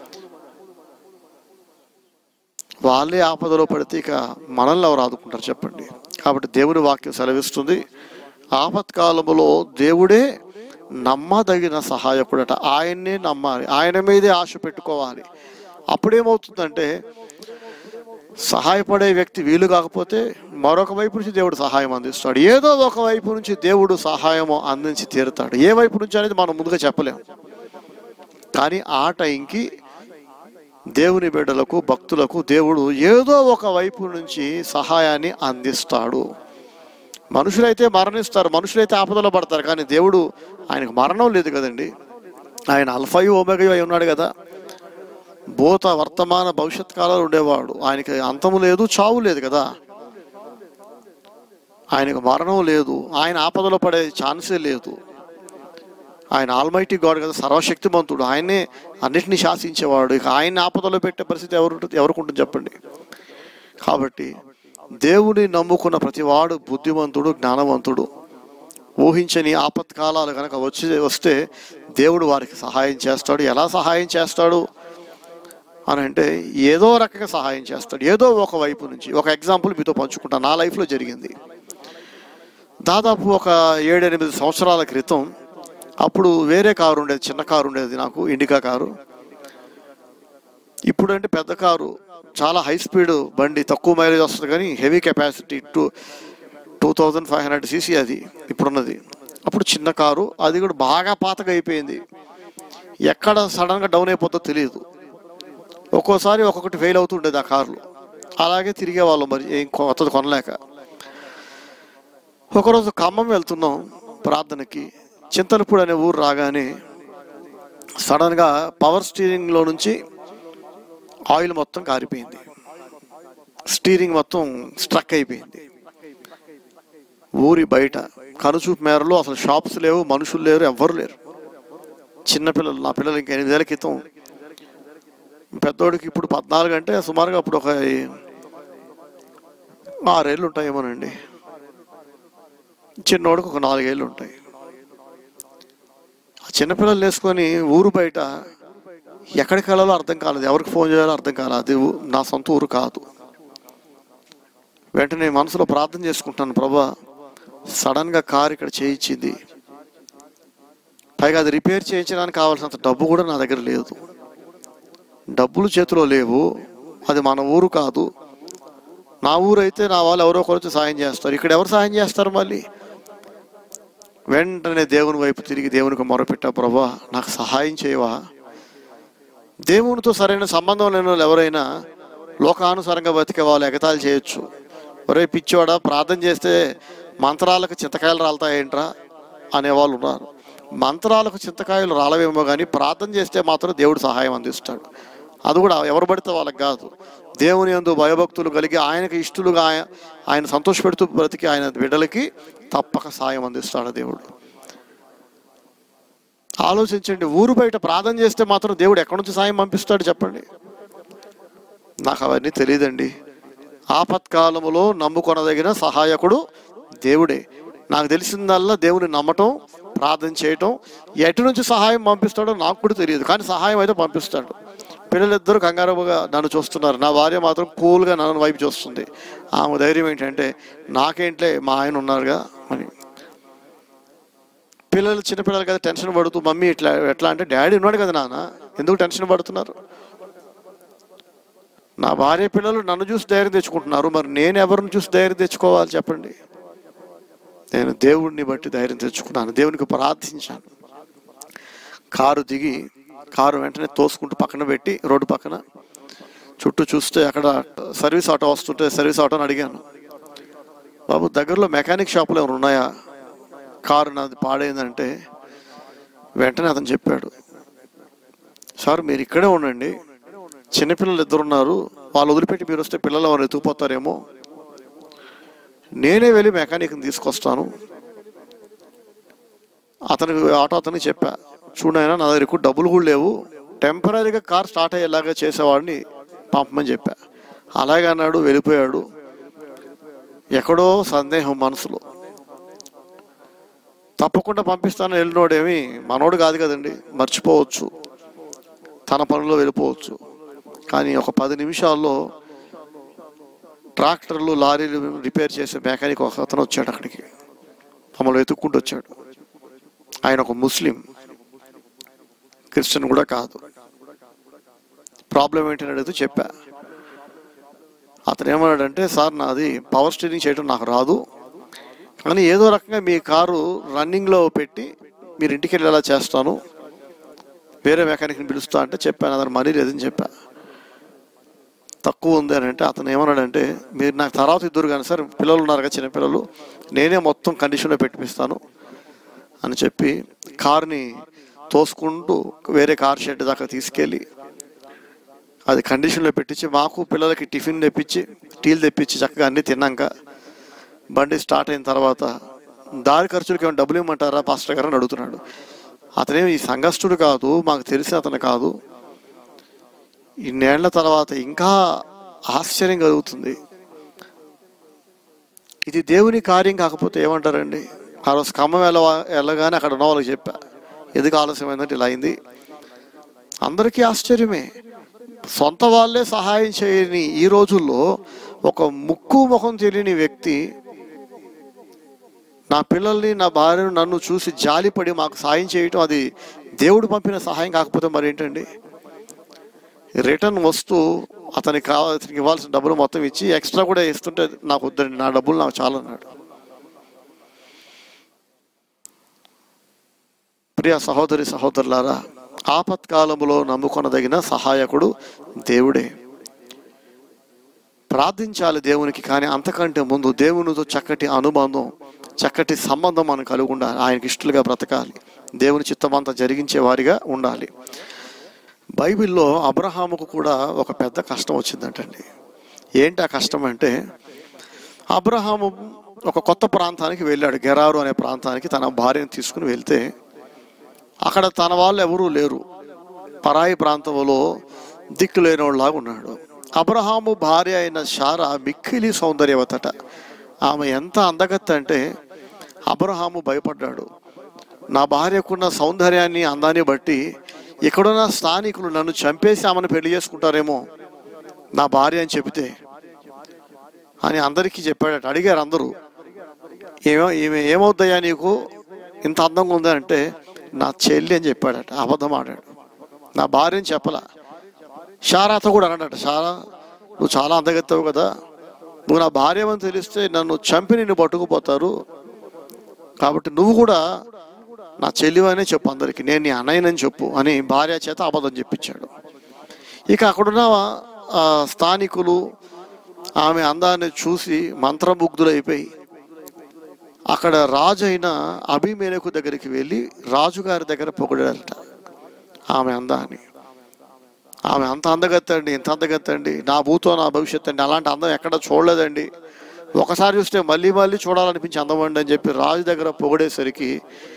A: వాళ్ళే ఆపదలో పడితే ఇక మనల్ని ఎవరు ఆదుకుంటారు చెప్పండి కాబట్టి దేవుని వాక్యం సెలవిస్తుంది ఆపత్కాలములో దేవుడే నమ్మదగిన సహాయకుడట ఆయన్నే నమ్మాలి ఆయన మీదే ఆశ పెట్టుకోవాలి అప్పుడేమవుతుందంటే సహాయపడే వ్యక్తి వీలు కాకపోతే మరొక వైపు నుంచి దేవుడు సహాయం అందిస్తాడు ఏదో ఒక వైపు నుంచి దేవుడు సహాయం అందించి తీరుతాడు ఏ వైపు నుంచి అనేది మనం ముందుగా చెప్పలేము కానీ ఆ టైంకి దేవుని బిడ్డలకు భక్తులకు దేవుడు ఏదో ఒక వైపు నుంచి సహాయాన్ని అందిస్తాడు మనుషులైతే మరణిస్తారు మనుషులైతే ఆపదలో పడతారు కానీ దేవుడు ఆయనకు మరణం లేదు కదండి ఆయన అల్ఫయు ఓమెగయు అయి ఉన్నాడు కదా భూత వర్తమాన భవిష్యత్ కాలంలో ఉండేవాడు ఆయనకి అంతము లేదు చావు లేదు కదా ఆయనకు మరణం లేదు ఆయన ఆపదలో పడే ఛాన్సే లేదు ఆయన ఆల్మైటీ గాడ్ కదా సర్వశక్తిమంతుడు ఆయనే అన్నిటినీ శాసించేవాడు ఇక ఆయన ఆపదలో పెట్టే పరిస్థితి ఎవరు ఎవరికి ఉంటుంది చెప్పండి కాబట్టి దేవుని నమ్ముకున్న ప్రతివాడు బుద్ధిమంతుడు జ్ఞానవంతుడు ఊహించని ఆపత్కాలాలు కనుక వచ్చి వస్తే దేవుడు వారికి సహాయం చేస్తాడు ఎలా సహాయం చేస్తాడు అని అంటే ఏదో రకంగా సహాయం చేస్తాడు ఏదో ఒక వైపు నుంచి ఒక ఎగ్జాంపుల్ మీతో పంచుకుంటాను నా లైఫ్లో జరిగింది దాదాపు ఒక ఏడెనిమిది సంవత్సరాల క్రితం అప్పుడు వేరే కారు ఉండేది చిన్న కారు ఉండేది నాకు ఇండికా కారు ఇప్పుడంటే పెద్ద కారు చాలా హై స్పీడ్ బండి తక్కువ మైలేజ్ వస్తుంది కానీ heavy capacity two two thousand five hundred CC అది ఇప్పుడున్నది అప్పుడు చిన్న కారు అది కూడా బాగా పాతగా అయిపోయింది ఎక్కడ సడన్గా డౌన్ అయిపోతుందో తెలియదు ఒక్కోసారి ఒక్కొక్కటి ఫెయిల్ అవుతుండేది ఆ కార్లు అలాగే తిరిగే వాళ్ళు మరి ఏం కొత్తది కొనలేక ఒకరోజు ఖమ్మం వెళ్తున్నాం ప్రార్థనకి చింతలపూడి అనే ఊరు రాగానే సడన్గా పవర్ స్టీరింగ్లో నుంచి ఆయిల్ మొత్తం కారిపోయింది స్టీరింగ్ మొత్తం స్ట్రక్ అయిపోయింది ఊరి బయట కనుచూపు మేరలో అసలు షాప్స్ లేవు మనుషులు లేరు ఎవ్వరు లేరు చిన్నపిల్లలు నా పిల్లలు ఇంకా ఎనిమిదేళ్ల క్రితం పెద్దోడికి ఇప్పుడు పద్నాలుగు అంటే సుమారుగా అప్పుడు ఒక ఆరేళ్ళు ఉంటాయేమోనండి చిన్నోడికి ఒక నాలుగేళ్ళు ఉంటాయి ఆ చిన్నపిల్లలు వేసుకొని ఊరు బయట ఎక్కడికి వెళ్ళాలో అర్థం కాలేదు ఎవరికి ఫోన్ చేయాలో అర్థం కాలేదు అది ఊ- నా సొంత ఊరు కాదు వెంటనే మనసులో ప్రార్థన చేసుకుంటాను ప్రభా సడన్గా కారు ఇక్కడ చేయించింది పైగా అది రిపేర్ చేయించడానికి కావాల్సినంత డబ్బు కూడా నా దగ్గర లేదు డబ్బులు చేతిలో లేవు అది మన ఊరు కాదు నా ఊరు అయితే నా వాళ్ళు ఎవరో ఒకరు వచ్చి సాయం చేస్తారు ఇక్కడ ఎవరు సాయం చేస్తారు మళ్ళీ వెంటనే దేవుని వైపు తిరిగి దేవునికి మొరపెట్టా ప్రభా నాకు సహాయం చేయవా దేవునితో సరైన సంబంధం లేని వాళ్ళు ఎవరైనా లోకానుసారంగా బతికే వాళ్ళు ఎగతాళి చేయొచ్చు ఒరే పిచ్చోడా ప్రార్థన చేస్తే మంత్రాలకు చింతకాయలు రాలతాయేంట్రా అనేవాళ్ళు ఉన్నారు మంత్రాలకు చింతకాయలు రాలవేమో కానీ ప్రార్థన చేస్తే మాత్రం దేవుడు సహాయం అందిస్తాడు అది కూడా ఎవరు పడితే వాళ్ళకి కాదు దేవుని యందు భయభక్తులు కలిగి ఆయనకి ఇష్టలుగా ఆయన ఆయన సంతోషపెడుతూ బ్రతికి ఆయన బిడ్డలకి తప్పక సాయం అందిస్తాడు దేవుడు ఆలోచించండి ఊరు బయట ప్రార్థన చేస్తే మాత్రం దేవుడు ఎక్కడి నుంచి సాయం పంపిస్తాడు చెప్పండి నాకు అవన్నీ తెలియదండి ఆపత్కాలములో నమ్ముకొనదగిన సహాయకుడు దేవుడే నాకు తెలిసిందల్లా దేవుని నమ్మటం ప్రార్థన చేయటం ఎటు నుంచి సహాయం పంపిస్తాడో నాకు కూడా తెలియదు కానీ సహాయం అయితే పంపిస్తాడు పిల్లలిద్దరూ కంగారుగా నన్ను చూస్తున్నారు నా భార్య మాత్రం కూల్గా నన్ను వైపు చూస్తుంది ఆమె ధైర్యం ఏంటంటే నాకేంట్లే మా ఆయన ఉన్నారుగా అని పిల్లలు చిన్నపిల్లలు కదా టెన్షన్ పడుతూ మమ్మీ ఇట్లా ఎట్లా అంటే డాడీ ఉన్నాడు కదా నాన్న ఎందుకు టెన్షన్ పడుతున్నారు నా భార్య పిల్లలు నన్ను చూసి ధైర్యం తెచ్చుకుంటున్నారు మరి నేను ఎవరిని చూసి ధైర్యం తెచ్చుకోవాలి చెప్పండి నేను దేవుడిని బట్టి ధైర్యం తెచ్చుకున్నాను దేవునికి ప్రార్థించాను కారు దిగి కారు వెంటనే తోసుకుంటూ పక్కన పెట్టి రోడ్డు పక్కన చుట్టూ చూస్తే అక్కడ సర్వీస్ ఆటో వస్తుంటే సర్వీస్ ఆటోని అడిగాను బాబు దగ్గరలో మెకానిక్ షాపులు ఏమైనా ఉన్నాయా కారు నాది పాడైందంటే వెంటనే అతను చెప్పాడు సార్ మీరు ఇక్కడే ఉండండి చిన్నపిల్లలు ఇద్దరు ఉన్నారు వాళ్ళు వదిలిపెట్టి మీరు వస్తే పిల్లలు ఎవరు ఎత్తుకుపోతారేమో నేనే వెళ్ళి మెకానిక్ని తీసుకొస్తాను అతనికి ఆటో అతనికి చెప్పా చూడైనా నా దగ్గర ఎక్కువ డబ్బులు కూడా లేవు టెంపరీగా కార్ స్టార్ట్ అయ్యేలాగా చేసేవాడిని పంపమని చెప్పా అలాగే అన్నాడు వెళ్ళిపోయాడు ఎక్కడో సందేహం మనసులో తప్పకుండా పంపిస్తాను వెళ్ళినోడేమి మనోడు కాదు కదండి మర్చిపోవచ్చు తన పనిలో వెళ్ళిపోవచ్చు కానీ ఒక పది నిమిషాల్లో ట్రాక్టర్లు లారీలు రిపేర్ చేసే మెకానిక్ ఒక అతను వచ్చాడు అక్కడికి మమ్మల్ని వెతుక్కుంటూ వచ్చాడు ఆయన ఒక ముస్లిం క్రిస్టియన్ కూడా కాదు ప్రాబ్లం ఏంటని అడిగితే చెప్పా అతను ఏమన్నాడంటే సార్ నాది పవర్ స్టీరింగ్ చేయడం నాకు రాదు కానీ ఏదో రకంగా మీ కారు రన్నింగ్లో పెట్టి మీరు ఇంటికి వెళ్ళేలా చేస్తాను వేరే మెకానిక్ని పిలుస్తా అంటే చెప్పాను అతను మనీ లేదని చెప్పా తక్కువ ఉంది అని అంటే అతను ఏమన్నాడంటే మీరు నాకు తర్వాత ఇద్దరు కానీ సార్ పిల్లలు ఉన్నారు కదా చిన్న పిల్లలు నేనే మొత్తం కండిషన్లో పెట్టిపిస్తాను అని చెప్పి కార్ని తోసుకుంటూ వేరే కార్ షెడ్ దాకా తీసుకెళ్ళి అది కండిషన్లో పెట్టించి మాకు పిల్లలకి టిఫిన్ తెప్పించి టీలు తెప్పించి చక్కగా అన్నీ తిన్నాక బండి స్టార్ట్ అయిన తర్వాత దారి ఖర్చులకి ఏమైనా డబ్బులు ఇవ్వమంటారా పాస్టర్ గారు అని అడుగుతున్నాడు అతనేమి ఈ సంఘస్థుడు కాదు మాకు తెలిసిన అతను కాదు ఇన్నేళ్ల తర్వాత ఇంకా ఆశ్చర్యం కలుగుతుంది ఇది దేవుని కార్యం కాకపోతే ఏమంటారండి ఆ రోజు ఖమ్మం వెళ్ళ వెళ్ళగానే అక్కడ ఉన్న వాళ్ళకి చెప్పా ఎందుకు ఆలస్యమైందంటే ఇలా అయింది అందరికీ ఆశ్చర్యమే సొంత వాళ్ళే సహాయం చేయని ఈ రోజుల్లో ఒక ముక్కు ముఖం తెలియని వ్యక్తి నా పిల్లల్ని నా భార్యను నన్ను చూసి జాలిపడి మాకు సాయం చేయటం అది దేవుడు పంపిన సహాయం కాకపోతే మరి ఏంటండి రిటర్న్ వస్తూ అతనికి కావాలి అతనికి ఇవ్వాల్సిన డబ్బులు మొత్తం ఇచ్చి ఎక్స్ట్రా కూడా ఇస్తుంటే నాకు వద్దండి నా డబ్బులు నాకు చాలన్నాడు ప్రియ సహోదరి సహోదరులారా ఆపత్కాలములో నమ్ముకొనదగిన సహాయకుడు దేవుడే ప్రార్థించాలి దేవునికి కానీ అంతకంటే ముందు దేవునితో చక్కటి అనుబంధం చక్కటి సంబంధం మనం కలిగి ఉండాలి ఆయనకి ఇష్టలుగా బ్రతకాలి దేవుని చిత్తమంతా జరిగించే వారిగా ఉండాలి బైబిల్లో అబ్రహాముకు కూడా ఒక పెద్ద కష్టం వచ్చిందంటండి ఏంటి ఆ కష్టం అంటే అబ్రహాము ఒక కొత్త ప్రాంతానికి వెళ్ళాడు గెరారు అనే ప్రాంతానికి తన భార్యను తీసుకుని వెళ్తే అక్కడ తన వాళ్ళు ఎవరూ లేరు పరాయి ప్రాంతంలో దిక్కు లేనివాళ్ళలాగా ఉన్నాడు అబ్రహాము భార్య అయిన షారా మిక్కిలి సౌందర్యవతట ఆమె ఎంత అందగత్త అంటే అబ్రహాము భయపడ్డాడు నా భార్యకున్న సౌందర్యాన్ని అందాన్ని బట్టి ఇక్కడున్న స్థానికులు నన్ను చంపేసి ఆమెను పెళ్లి చేసుకుంటారేమో నా భార్య అని చెబితే అని అందరికీ చెప్పాడట అడిగారు అందరూ ఏమో ఈమె ఏమవుద్దయ్యా నీకు ఇంత అందంగా ఉందా అంటే నా చెల్లి అని చెప్పాడట అబద్ధం ఆడాడు నా భార్యని చెప్పలా షారాతో కూడా అన్నాడట షారా నువ్వు చాలా అందగెత్తావు కదా నువ్వు నా భార్య అని తెలిస్తే నన్ను చంపి నిన్ను పట్టుకుపోతారు కాబట్టి నువ్వు కూడా నా చెల్లివనే చెప్పు అందరికి నేను నీ అన్నయ్యనని చెప్పు అని భార్య చేత అబద్ధం చెప్పించాడు ఇక అక్కడున్న ఆ, స్థానికులు ఆమె అందాన్ని చూసి మంత్రముగ్ధులైపోయి అక్కడ రాజు అయిన అభిమేలకు దగ్గరికి వెళ్ళి రాజుగారి దగ్గర పొగిడారట ఆమె అందాన్ని ఆమె అంత అందగత్తండి ఇంత అందగత్తండి నా భూతో నా భవిష్యత్ అండి అలాంటి అందం ఎక్కడ చూడలేదండి ఒకసారి చూస్తే మళ్ళీ మళ్ళీ చూడాలనిపించి అందమండి అని చెప్పి రాజు దగ్గర పొగిడేసరికి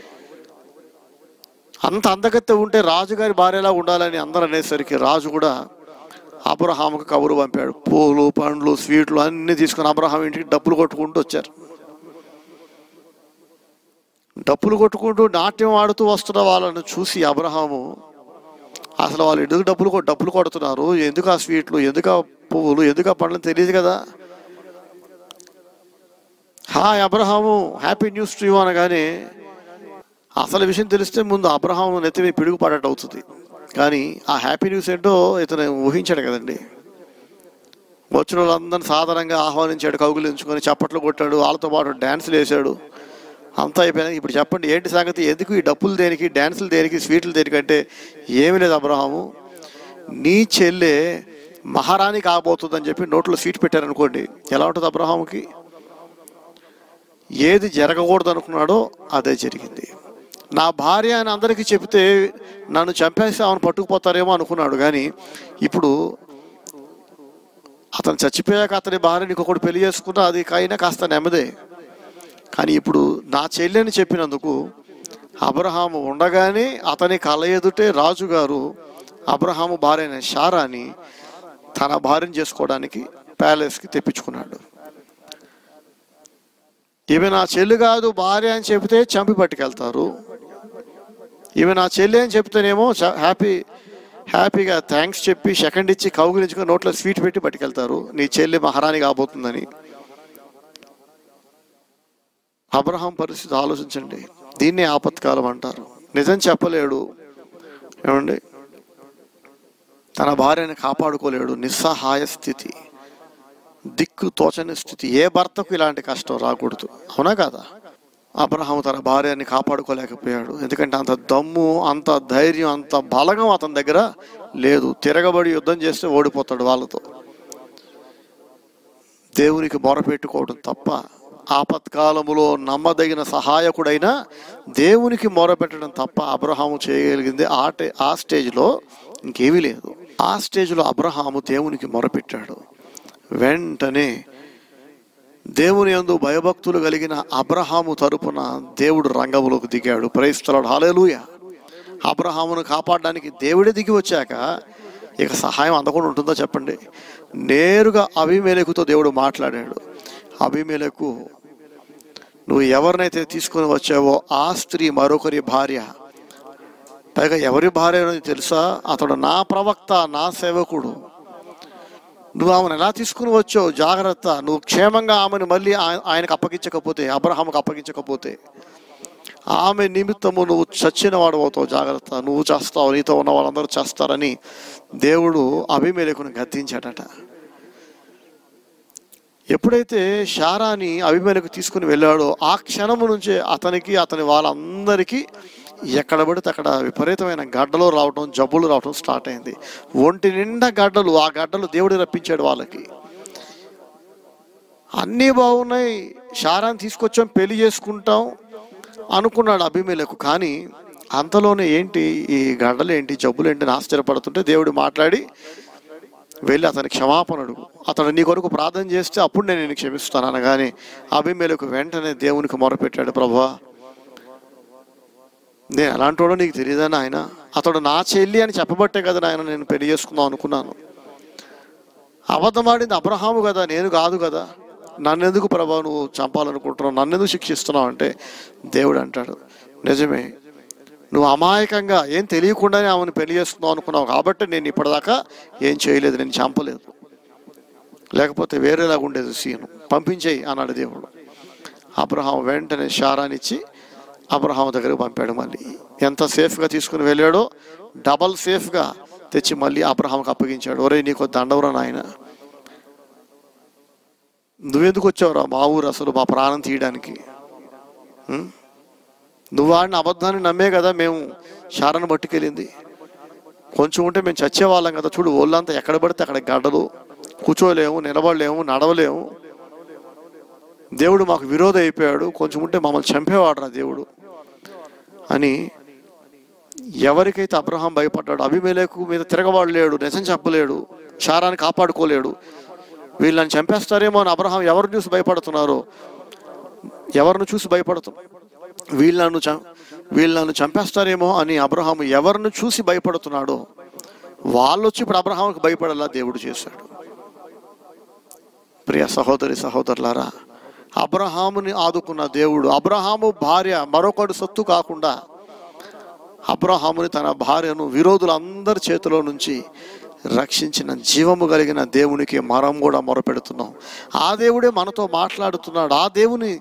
A: అంత అందగత్తె ఉంటే రాజుగారి భార్యలా ఉండాలని అందరూ అనేసరికి రాజు కూడా అబ్రహాముకు కబురు పంపాడు పూలు పండ్లు స్వీట్లు అన్నీ తీసుకుని అబ్రహాం ఇంటికి డబ్బులు కొట్టుకుంటూ వచ్చారు డప్పులు కొట్టుకుంటూ నాట్యం ఆడుతూ వస్తున్న వాళ్ళని చూసి అబ్రహాము అసలు వాళ్ళు ఎందుకు డబ్బులు కొ- డబ్బులు కొడుతున్నారు ఎందుకు ఆ స్వీట్లు ఎందుకు ఆ పువ్వులు ఎందుకు ఆ పండ్లు తెలియదు కదా hi Abraham happy news to you అనగానే అసలు విషయం తెలిస్తే ముందు అబ్రహాము నెత్తిమి పిడుగు పడట అవుతుంది కానీ ఆ హ్యాపీ న్యూస్ ఏంటో ఇతను ఊహించాడు కదండి వచ్చిన వాళ్ళందరినీ సాధారణంగా ఆహ్వానించాడు కౌగులించుకొని చప్పట్లు కొట్టాడు వాళ్ళతో పాటు డ్యాన్సులు వేసాడు అంతా అయిపోయినాక ఇప్పుడు చెప్పండి ఏంటి సంగతి ఎందుకు ఈ డప్పులు దేనికి డ్యాన్సులు దేనికి స్వీట్లు దేనికి అంటే ఏమీ లేదు అబ్రహాము నీ చెల్లె మహారాణి కాబోతుందని చెప్పి నోట్లో స్వీట్ పెట్టారనుకోండి ఎలా ఉంటుంది అబ్రహాముకి ఏది జరగకూడదు అనుకున్నాడో అదే జరిగింది నా భార్య అని అందరికీ చెబితే నన్ను చంపేసి ఆమెను పట్టుకుపోతారేమో అనుకున్నాడు కానీ ఇప్పుడు అతను చచ్చిపోయాక అతని భార్యని ఇంకొకటి పెళ్లి చేసుకున్నా అది కైనా కాస్త నెమ్మదే కానీ ఇప్పుడు నా చెల్లెని చెప్పినందుకు అబ్రహాము ఉండగానే అతని కళ్ళ ఎదుటే రాజుగారు అబ్రహాము భార్య అయిన షారాని తన భార్యను చేసుకోవడానికి ప్యాలెస్కి తెప్పించుకున్నాడు ఈమె నా చెల్లి కాదు భార్య అని చెబితే చంపి పట్టుకెళ్తారు ఈమె నా చెల్లి అని చెప్తేనేమో చ- హ్యాపీ హ్యాపీగా థ్యాంక్స్ చెప్పి సెకండ్ ఇచ్చి కౌగిలించుకొని నోట్లో స్వీట్ పెట్టి పట్టుకెళ్తారు నీ చెల్లి మహారాణి కాబోతుందని అబ్రహాం పరిస్థితి ఆలోచించండి దీన్నే ఆపత్కాలం అంటారు నిజం చెప్పలేడు ఏమండి తన భార్యని కాపాడుకోలేడు నిస్సహాయ స్థితి దిక్కు తోచని స్థితి ఏ భర్తకు ఇలాంటి కష్టం రాకూడదు అవునా కదా అబ్రహాం తన భార్యని కాపాడుకోలేకపోయాడు ఎందుకంటే అంత దమ్ము అంత ధైర్యం అంత బలగం అతని దగ్గర లేదు తిరగబడి యుద్ధం చేస్తే ఓడిపోతాడు వాళ్ళతో దేవునికి మొరపెట్టుకోవడం తప్ప ఆపత్కాలములో నమ్మదగిన సహాయకుడైన దేవునికి మొరపెట్టడం తప్ప అబ్రహాము చేయగలిగింది ఆ టే ఆ స్టేజ్లో ఇంకేమీ లేదు ఆ స్టేజ్లో అబ్రహాము దేవునికి మొరపెట్టాడు వెంటనే దేవుని యందు భయభక్తులు కలిగిన అబ్రహాము తరపున దేవుడు రంగంలోకి దిగాడు ప్రైస్తలాడు హాలేలుయ అబ్రహామును కాపాడడానికి దేవుడే దిగి వచ్చాక ఇక సహాయం అందకుండా ఉంటుందో చెప్పండి నేరుగా అభిమేలకుతో దేవుడు మాట్లాడాడు అభిమేలకు నువ్వు ఎవరినైతే తీసుకొని వచ్చావో ఆ స్త్రీ మరొకరి భార్య పైగా ఎవరి భార్య అనేది తెలుసా అతడు నా ప్రవక్త నా సేవకుడు నువ్వు ఆమెను ఎలా తీసుకుని వచ్చావు జాగ్రత్త నువ్వు క్షేమంగా ఆమెను మళ్ళీ ఆయ- ఆయనకు అప్పగించకపోతే అబ్రహాముకు అప్పగించకపోతే ఆమె నిమిత్తము నువ్వు చచ్చిన వాడు అవుతావు జాగ్రత్త నువ్వు చేస్తావు నీతో ఉన్న వాళ్ళందరూ చేస్తారని దేవుడు అభిమేలకుని గద్దించాడట ఎప్పుడైతే శారాని అభిమేలకు తీసుకుని వెళ్ళాడో ఆ క్షణము నుంచే అతనికి అతని వాళ్ళందరికీ ఎక్కడ పడితే అక్కడ విపరీతమైన గడ్డలు రావటం జబ్బులు రావటం స్టార్ట్ అయింది ఒంటి నిండా గడ్డలు ఆ గడ్డలు దేవుడు రప్పించాడు వాళ్ళకి అన్నీ బాగున్నాయి శారాన్ని తీసుకొచ్చాం పెళ్లి చేసుకుంటాం అనుకున్నాడు అభిమేలకు కానీ అంతలోనే ఏంటి ఈ గడ్డలు ఏంటి జబ్బులు ఏంటి అని ఆశ్చర్యపడుతుంటే దేవుడు మాట్లాడి వెళ్ళి అతని క్షమాపణ అడుగు అతడు నీ కొరకు ప్రార్థన చేస్తే అప్పుడు నేను నేను క్షమిస్తాను అనగానే అభిమేలకు వెంటనే దేవునికి మొరపెట్టాడు ప్రభా నేను అలాంటి వాడో నీకు తెలియదని ఆయన అతడు నా చెల్లి అని చెప్పబట్టే కదా ఆయన నేను పెళ్లి చేసుకుందాం అనుకున్నాను అబద్ధమాడింది అబ్రహాము కదా నేను కాదు కదా నన్నెందుకు ప్రభా నువ్వు చంపాలనుకుంటున్నావు నన్నెందుకు శిక్షిస్తున్నావు అంటే దేవుడు అంటాడు నిజమే నువ్వు అమాయకంగా ఏం తెలియకుండానే ఆమెను పెళ్లి చేసుకుందాం అనుకున్నావు కాబట్టి నేను ఇప్పటిదాకా ఏం చేయలేదు నేను చంపలేదు లేకపోతే వేరేలాగా ఉండేది సీను పంపించేయి అన్నాడు దేవుడు అబ్రహాం వెంటనే శారానిచ్చి అబ్రహాం దగ్గరకు పంపాడు మళ్ళీ ఎంత సేఫ్గా తీసుకుని వెళ్ళాడో డబల్ సేఫ్గా తెచ్చి మళ్ళీ అబ్రహాంకి అప్పగించాడు ఒరే నీకు దండవరా నాయన నువ్వెందుకు వచ్చావురా మా ఊరు అసలు మా ప్రాణం తీయడానికి ఉం? నువ్వు ఆడిన అబద్ధాన్ని నమ్మే కదా మేము శారను పట్టుకెళ్ళింది కొంచెం ఉంటే మేము చచ్చేవాళ్ళం కదా చూడు ఒళ్ళంతా ఎక్కడ పడితే అక్కడ గడ్డలు కూర్చోలేము నిలబడలేము నడవలేము దేవుడు మాకు విరోధ అయిపోయాడు కొంచెం ఉంటే మమ్మల్ని చంపేవాడు రా దేవుడు అని ఎవరికైతే అబ్రహాం భయపడ్డాడు అభిమేలకు మీద తిరగవాడు లేడు నిజం చెప్పలేడు శారాన్ని కాపాడుకోలేడు వీళ్ళని చంపేస్తారేమో అని అబ్రహాం ఎవరిని చూసి భయపడుతున్నారో ఎవరిని చూసి భయపడుతు వీళ్ళను చం వీళ్ళను చంపేస్తారేమో అని అబ్రహాం ఎవరిని చూసి భయపడుతున్నాడో వాళ్ళు వచ్చి ఇప్పుడు అబ్రహాంకి భయపడేలా దేవుడు చేశాడు ప్రియ సహోదరి సహోదరులారా అబ్రహాముని ఆదుకున్న దేవుడు అబ్రహాము భార్య మరొకటి సొత్తు కాకుండా అబ్రహాముని తన భార్యను విరోధులందరి చేతిలో నుంచి రక్షించిన జీవము కలిగిన దేవునికి మనం కూడా మొరపెడుతున్నాం ఆ దేవుడే మనతో మాట్లాడుతున్నాడు ఆ దేవుని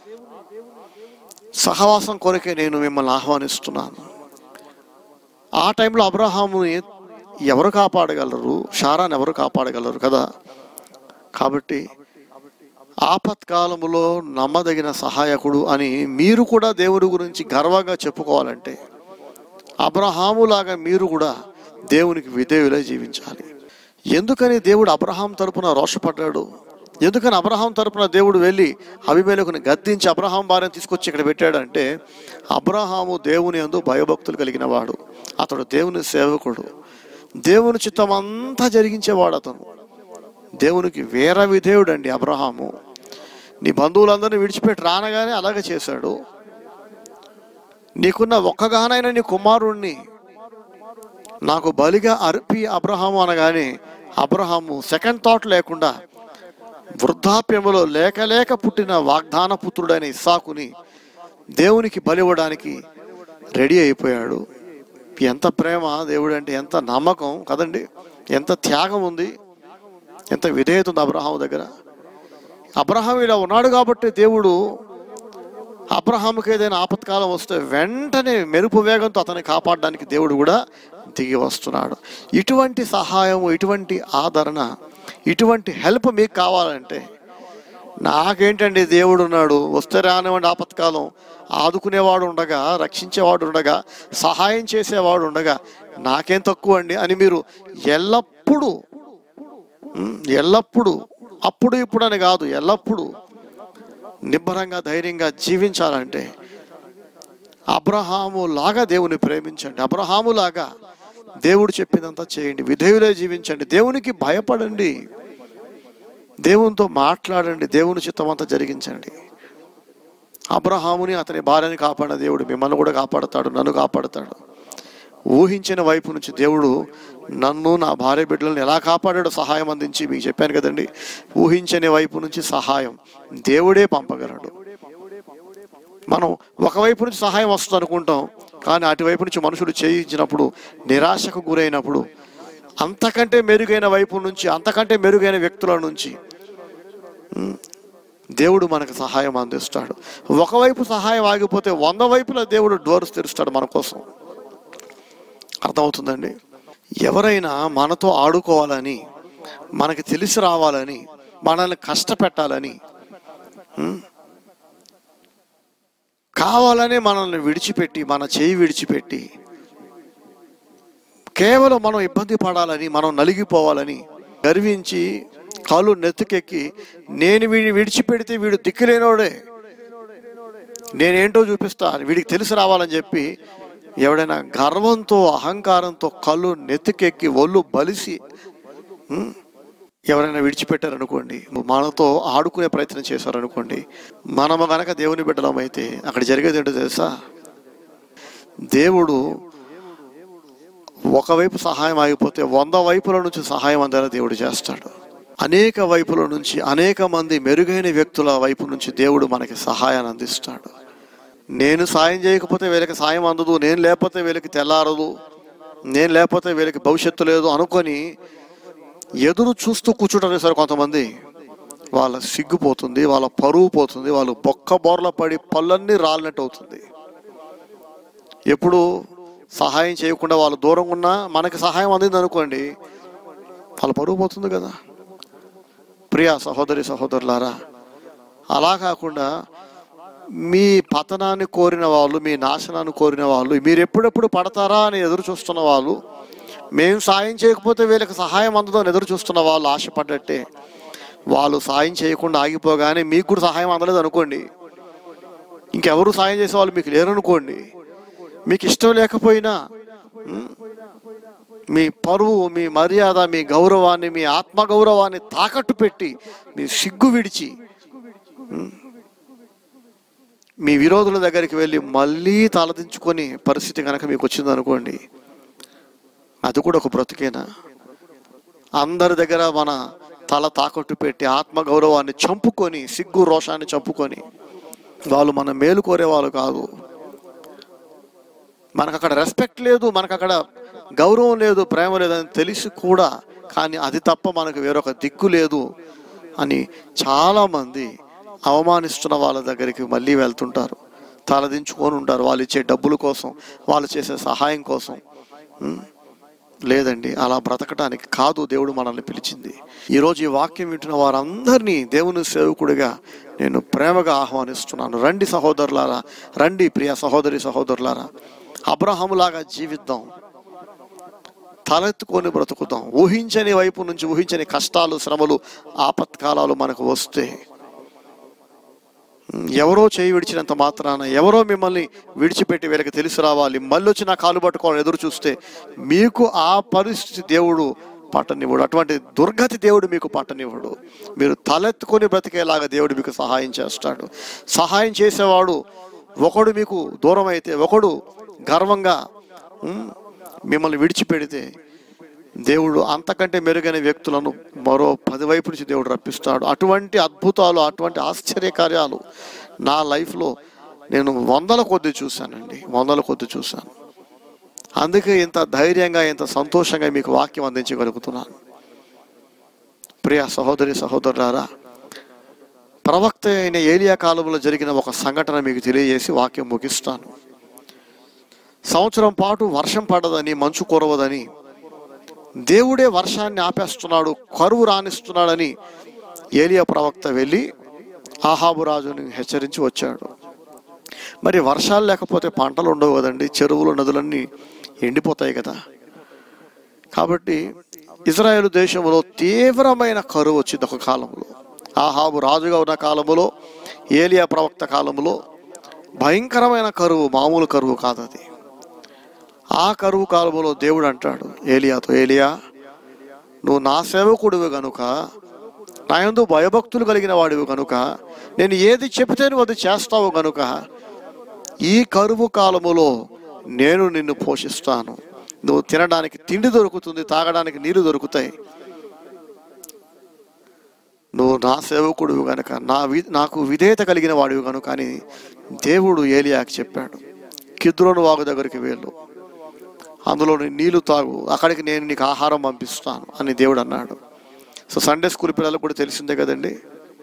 A: సహవాసం కొరకే నేను మిమ్మల్ని ఆహ్వానిస్తున్నాను ఆ టైంలో అబ్రహాముని ఎవరు కాపాడగలరు షారాన్ని ఎవరు కాపాడగలరు కదా కాబట్టి ఆపత్కాలములో నమ్మదగిన సహాయకుడు అని మీరు కూడా దేవుడి గురించి గర్వంగా చెప్పుకోవాలంటే అబ్రహాములాగా మీరు కూడా దేవునికి విధేయులై జీవించాలి ఎందుకని దేవుడు అబ్రహాం తరపున రోషపడ్డాడు ఎందుకని అబ్రహాం తరపున దేవుడు వెళ్ళి అభిమేలకుని గద్దించి అబ్రహాం భార్యను తీసుకొచ్చి ఇక్కడ పెట్టాడంటే అబ్రహాము దేవుని యందు భయభక్తులు కలిగిన వాడు అతడు దేవుని సేవకుడు దేవుని చిత్తం అంతా జరిగించేవాడు అతను దేవునికి వేర విధేయుడు అండి అబ్రహాము నీ బంధువులందరినీ విడిచిపెట్టి రానగానే అలాగే చేశాడు నీకున్న ఒక్కగానైనా నీ కుమారుణ్ణి నాకు బలిగా అర్పి అబ్రహాము అనగానే అబ్రహాము సెకండ్ థాట్ లేకుండా వృద్ధాప్యములో లేక లేక పుట్టిన వాగ్దాన పుత్రుడైన ఇస్సాకుని దేవునికి బలివ్వడానికి రెడీ అయిపోయాడు ఎంత ప్రేమ దేవుడు అంటే ఎంత నమ్మకం కదండి ఎంత త్యాగం ఉంది ఎంత విధేయత ఉంది అబ్రహాం దగ్గర అబ్రహాం ఇలా ఉన్నాడు కాబట్టి దేవుడు అబ్రహాంకి ఏదైనా ఆపత్కాలం వస్తే వెంటనే మెరుపు వేగంతో అతన్ని కాపాడడానికి దేవుడు కూడా దిగి వస్తున్నాడు ఇటువంటి సహాయం ఇటువంటి ఆదరణ ఇటువంటి హెల్ప్ మీకు కావాలంటే నాకేంటండి దేవుడు ఉన్నాడు వస్తే రానివ్వండి ఆపత్కాలం ఆదుకునేవాడు ఉండగా రక్షించేవాడు ఉండగా సహాయం చేసేవాడు ఉండగా నాకేం తక్కువ అండి అని మీరు ఎల్లప్పుడూ ఉమ్, ఎల్లప్పుడూ అప్పుడు ఇప్పుడు అని కాదు ఎల్లప్పుడూ నిబ్బరంగా ధైర్యంగా జీవించాలంటే అబ్రహాము లాగా దేవుని ప్రేమించండి అబ్రహాము లాగా దేవుడు చెప్పినంత చేయండి విధేయులే జీవించండి దేవునికి భయపడండి దేవునితో మాట్లాడండి దేవుని చిత్తం అంతా జరిగించండి అబ్రహాముని అతని భార్యని కాపాడిన దేవుడు మిమ్మల్ని కూడా కాపాడతాడు నన్ను కాపాడతాడు ఊహించిన వైపు నుంచి దేవుడు నన్ను నా భార్య బిడ్డలను ఎలా కాపాడాడో సహాయం అందించి మీకు చెప్పాను కదండి ఊహించని వైపు నుంచి సహాయం దేవుడే పంపగలడు మనం ఒకవైపు నుంచి సహాయం వస్తుంది అనుకుంటాం కానీ అటువైపు నుంచి మనుషులు చేయించినప్పుడు నిరాశకు గురైనప్పుడు అంతకంటే మెరుగైన వైపు నుంచి అంతకంటే మెరుగైన వ్యక్తుల నుంచి ఉమ్, దేవుడు మనకు సహాయం అందిస్తాడు ఒకవైపు సహాయం ఆగిపోతే వంద వైపుల దేవుడు డోర్స్ తెరుస్తాడు మన కోసం అర్థమవుతుందండి ఎవరైనా మనతో ఆడుకోవాలని మనకి తెలిసి రావాలని మనల్ని కష్టపెట్టాలని ఉమ్, కావాలనే మనల్ని విడిచిపెట్టి మన చేయి విడిచిపెట్టి కేవలం మనం ఇబ్బంది పడాలని మనం నలిగిపోవాలని గర్వించి కాలు నెత్తుకెక్కి నేను వీడిని విడిచిపెడితే వీడు దిక్కులేనోడే నేనేంటో చూపిస్తా వీడికి తెలిసి రావాలని చెప్పి ఎవడైనా గర్వంతో అహంకారంతో కళ్ళు నెత్తికెక్కి ఒళ్ళు బలిసి ఉమ్, ఎవరైనా విడిచిపెట్టారనుకోండి మనతో ఆడుకునే ప్రయత్నం చేశారనుకోండి మనము గనక దేవుని బిడ్డలమైతే అక్కడ జరిగేది ఏంటో తెలుసా దేవుడు ఒకవైపు సహాయం ఆగిపోతే వంద వైపుల నుంచి సహాయం అందేలా దేవుడు చేస్తాడు అనేక వైపుల నుంచి అనేక మంది మెరుగైన వ్యక్తుల వైపు నుంచి దేవుడు మనకి సహాయాన్ని అందిస్తాడు నేను సాయం చేయకపోతే వీళ్ళకి సాయం అందదు నేను లేకపోతే వీళ్ళకి తెల్లారదు నేను లేకపోతే వీళ్ళకి భవిష్యత్తు లేదు అనుకొని ఎదురు చూస్తూ కూర్చుంటారు సార్ కొంతమంది వాళ్ళ సిగ్గుపోతుంది వాళ్ళ పరువు పోతుంది వాళ్ళు బొక్క బోర్ల పడి పళ్ళన్నీ రాలినట్టు అవుతుంది ఎప్పుడు సహాయం చేయకుండా వాళ్ళు దూరంగా ఉన్నా మనకి సహాయం అందింది అనుకోండి వాళ్ళ పరువు పోతుంది కదా ప్రియా సహోదరి సహోదరులారా అలా కాకుండా మీ పతనాన్ని కోరిన వాళ్ళు మీ నాశనాన్ని కోరిన వాళ్ళు మీరు ఎప్పుడెప్పుడు పడతారా అని ఎదురు చూస్తున్న వాళ్ళు మేము సాయం చేయకపోతే వీళ్ళకి సహాయం అందదని ఎదురు చూస్తున్న వాళ్ళు ఆశపడ్డట్టే వాళ్ళు సాయం చేయకుండా ఆగిపోగానే మీకు కూడా సహాయం అందలేదు అనుకోండి ఇంకెవరు సాయం చేసే వాళ్ళు మీకు లేరు అనుకోండి మీకు ఇష్టం లేకపోయినా ఉమ్, మీ పరువు మీ మర్యాద మీ గౌరవాన్ని మీ ఆత్మ గౌరవాన్ని తాకట్టు పెట్టి మీ సిగ్గు విడిచి ఉమ్, మీ విరోధుల దగ్గరికి వెళ్ళి మళ్ళీ తలదించుకొని పరిస్థితి కనుక మీకు వచ్చింది అనుకోండి అది కూడా ఒక బ్రతికేనా అందరి దగ్గర మన తల తాకట్టు పెట్టి ఆత్మ గౌరవాన్ని చంపుకొని సిగ్గు రోషాన్ని చంపుకొని వాళ్ళు మన మేలు కోరే వాళ్ళు కాదు మనకు అక్కడ రెస్పెక్ట్ లేదు మనకు అక్కడ గౌరవం లేదు ప్రేమ లేదని తెలిసి కూడా కానీ అది తప్ప మనకు వేరొక దిక్కు లేదు అని చాలామంది అవమానిస్తున్న వాళ్ళ దగ్గరికి మళ్ళీ వెళ్తుంటారు తలదించుకొని ఉంటారు వాళ్ళు ఇచ్చే డబ్బుల కోసం వాళ్ళు చేసే సహాయం కోసం ఉం? లేదండి అలా బ్రతకటానికి కాదు దేవుడు మనల్ని పిలిచింది ఈరోజు ఈ వాక్యం వింటున్న వారందరినీ దేవుని సేవకుడిగా నేను ప్రేమగా ఆహ్వానిస్తున్నాను రండి సహోదరులారా రండి ప్రియ సహోదరి సహోదరులారా అబ్రహాములాగా జీవిద్దాం తలెత్తుకొని బ్రతుకుదాం ఊహించని వైపు నుంచి ఊహించని కష్టాలు శ్రమలు ఆపత్కాలాలు మనకు వస్తే ఎవరో చేయి విడిచినంత మాత్రాన ఎవరో మిమ్మల్ని విడిచిపెట్టి వీళ్ళకి తెలిసి రావాలి మళ్ళీ వచ్చి నా కాలు పట్టుకోవాలని ఎదురు చూస్తే మీకు ఆ పరిస్థితి దేవుడు పట్టనివ్వడు అటువంటి దుర్గతి దేవుడు మీకు పట్టనివ్వడు మీరు తలెత్తుకొని బ్రతికేలాగా దేవుడు మీకు సహాయం చేస్తాడు సహాయం చేసేవాడు ఒకడు మీకు దూరం అయితే ఒకడు గర్వంగా ఉమ్, మిమ్మల్ని విడిచిపెడితే దేవుడు అంతకంటే మెరుగైన వ్యక్తులను మరో పది వైపు నుంచి దేవుడు రప్పిస్తాడు అటువంటి అద్భుతాలు అటువంటి ఆశ్చర్య కార్యాలు నా లైఫ్లో నేను వందల కొద్ది చూశానండి వందల కొద్ది చూశాను అందుకే ఇంత ధైర్యంగా ఇంత సంతోషంగా మీకు వాక్యం అందించగలుగుతున్నాను ప్రియ సహోదరి సహోదరులారా ప్రవక్త అయిన ఏలియా కాలంలో జరిగిన ఒక సంఘటన మీకు తెలియజేసి వాక్యం ముగిస్తాను సంవత్సరం పాటు వర్షం పడదని మంచు కురవదని దేవుడే వర్షాన్ని ఆపేస్తున్నాడు కరువు రానిస్తున్నాడని ఏలియా ప్రవక్త వెళ్ళి ఆహాబు రాజుని హెచ్చరించి వచ్చాడు మరి వర్షాలు లేకపోతే పంటలు ఉండవు కదండి చెరువులు నదులన్నీ ఎండిపోతాయి కదా కాబట్టి ఇజ్రాయెల్ దేశంలో తీవ్రమైన కరువు వచ్చింది ఒక కాలంలో ఆహాబు రాజుగా ఉన్న కాలంలో ఏలియా ప్రవక్త కాలంలో భయంకరమైన కరువు మామూలు కరువు కాదు అది ఆ కరువు కాలంలో దేవుడు అంటాడు ఏలియాతో ఏలియా నువ్వు నా సేవకుడివి గనుక నా యందు భయభక్తులు కలిగిన వాడివి గనుక నేను ఏది చెబితే నువ్వు అది చేస్తావు గనుక ఈ కరువు కాలములో నేను నిన్ను పోషిస్తాను నువ్వు తినడానికి తిండి దొరుకుతుంది తాగడానికి నీరు దొరుకుతాయి నువ్వు నా సేవకుడివి గనుక నా వి నాకు విధేయత కలిగిన వాడివి కనుక అని దేవుడు ఏలియాకి చెప్పాడు కిద్రోను వాగు దగ్గరికి వెళ్ళు అందులో నీ నీళ్లు తాగు అక్కడికి నేను నీకు ఆహారం పంపిస్తాను అని దేవుడు అన్నాడు సో సండే స్కూల్ పిల్లలకు కూడా తెలిసిందే కదండి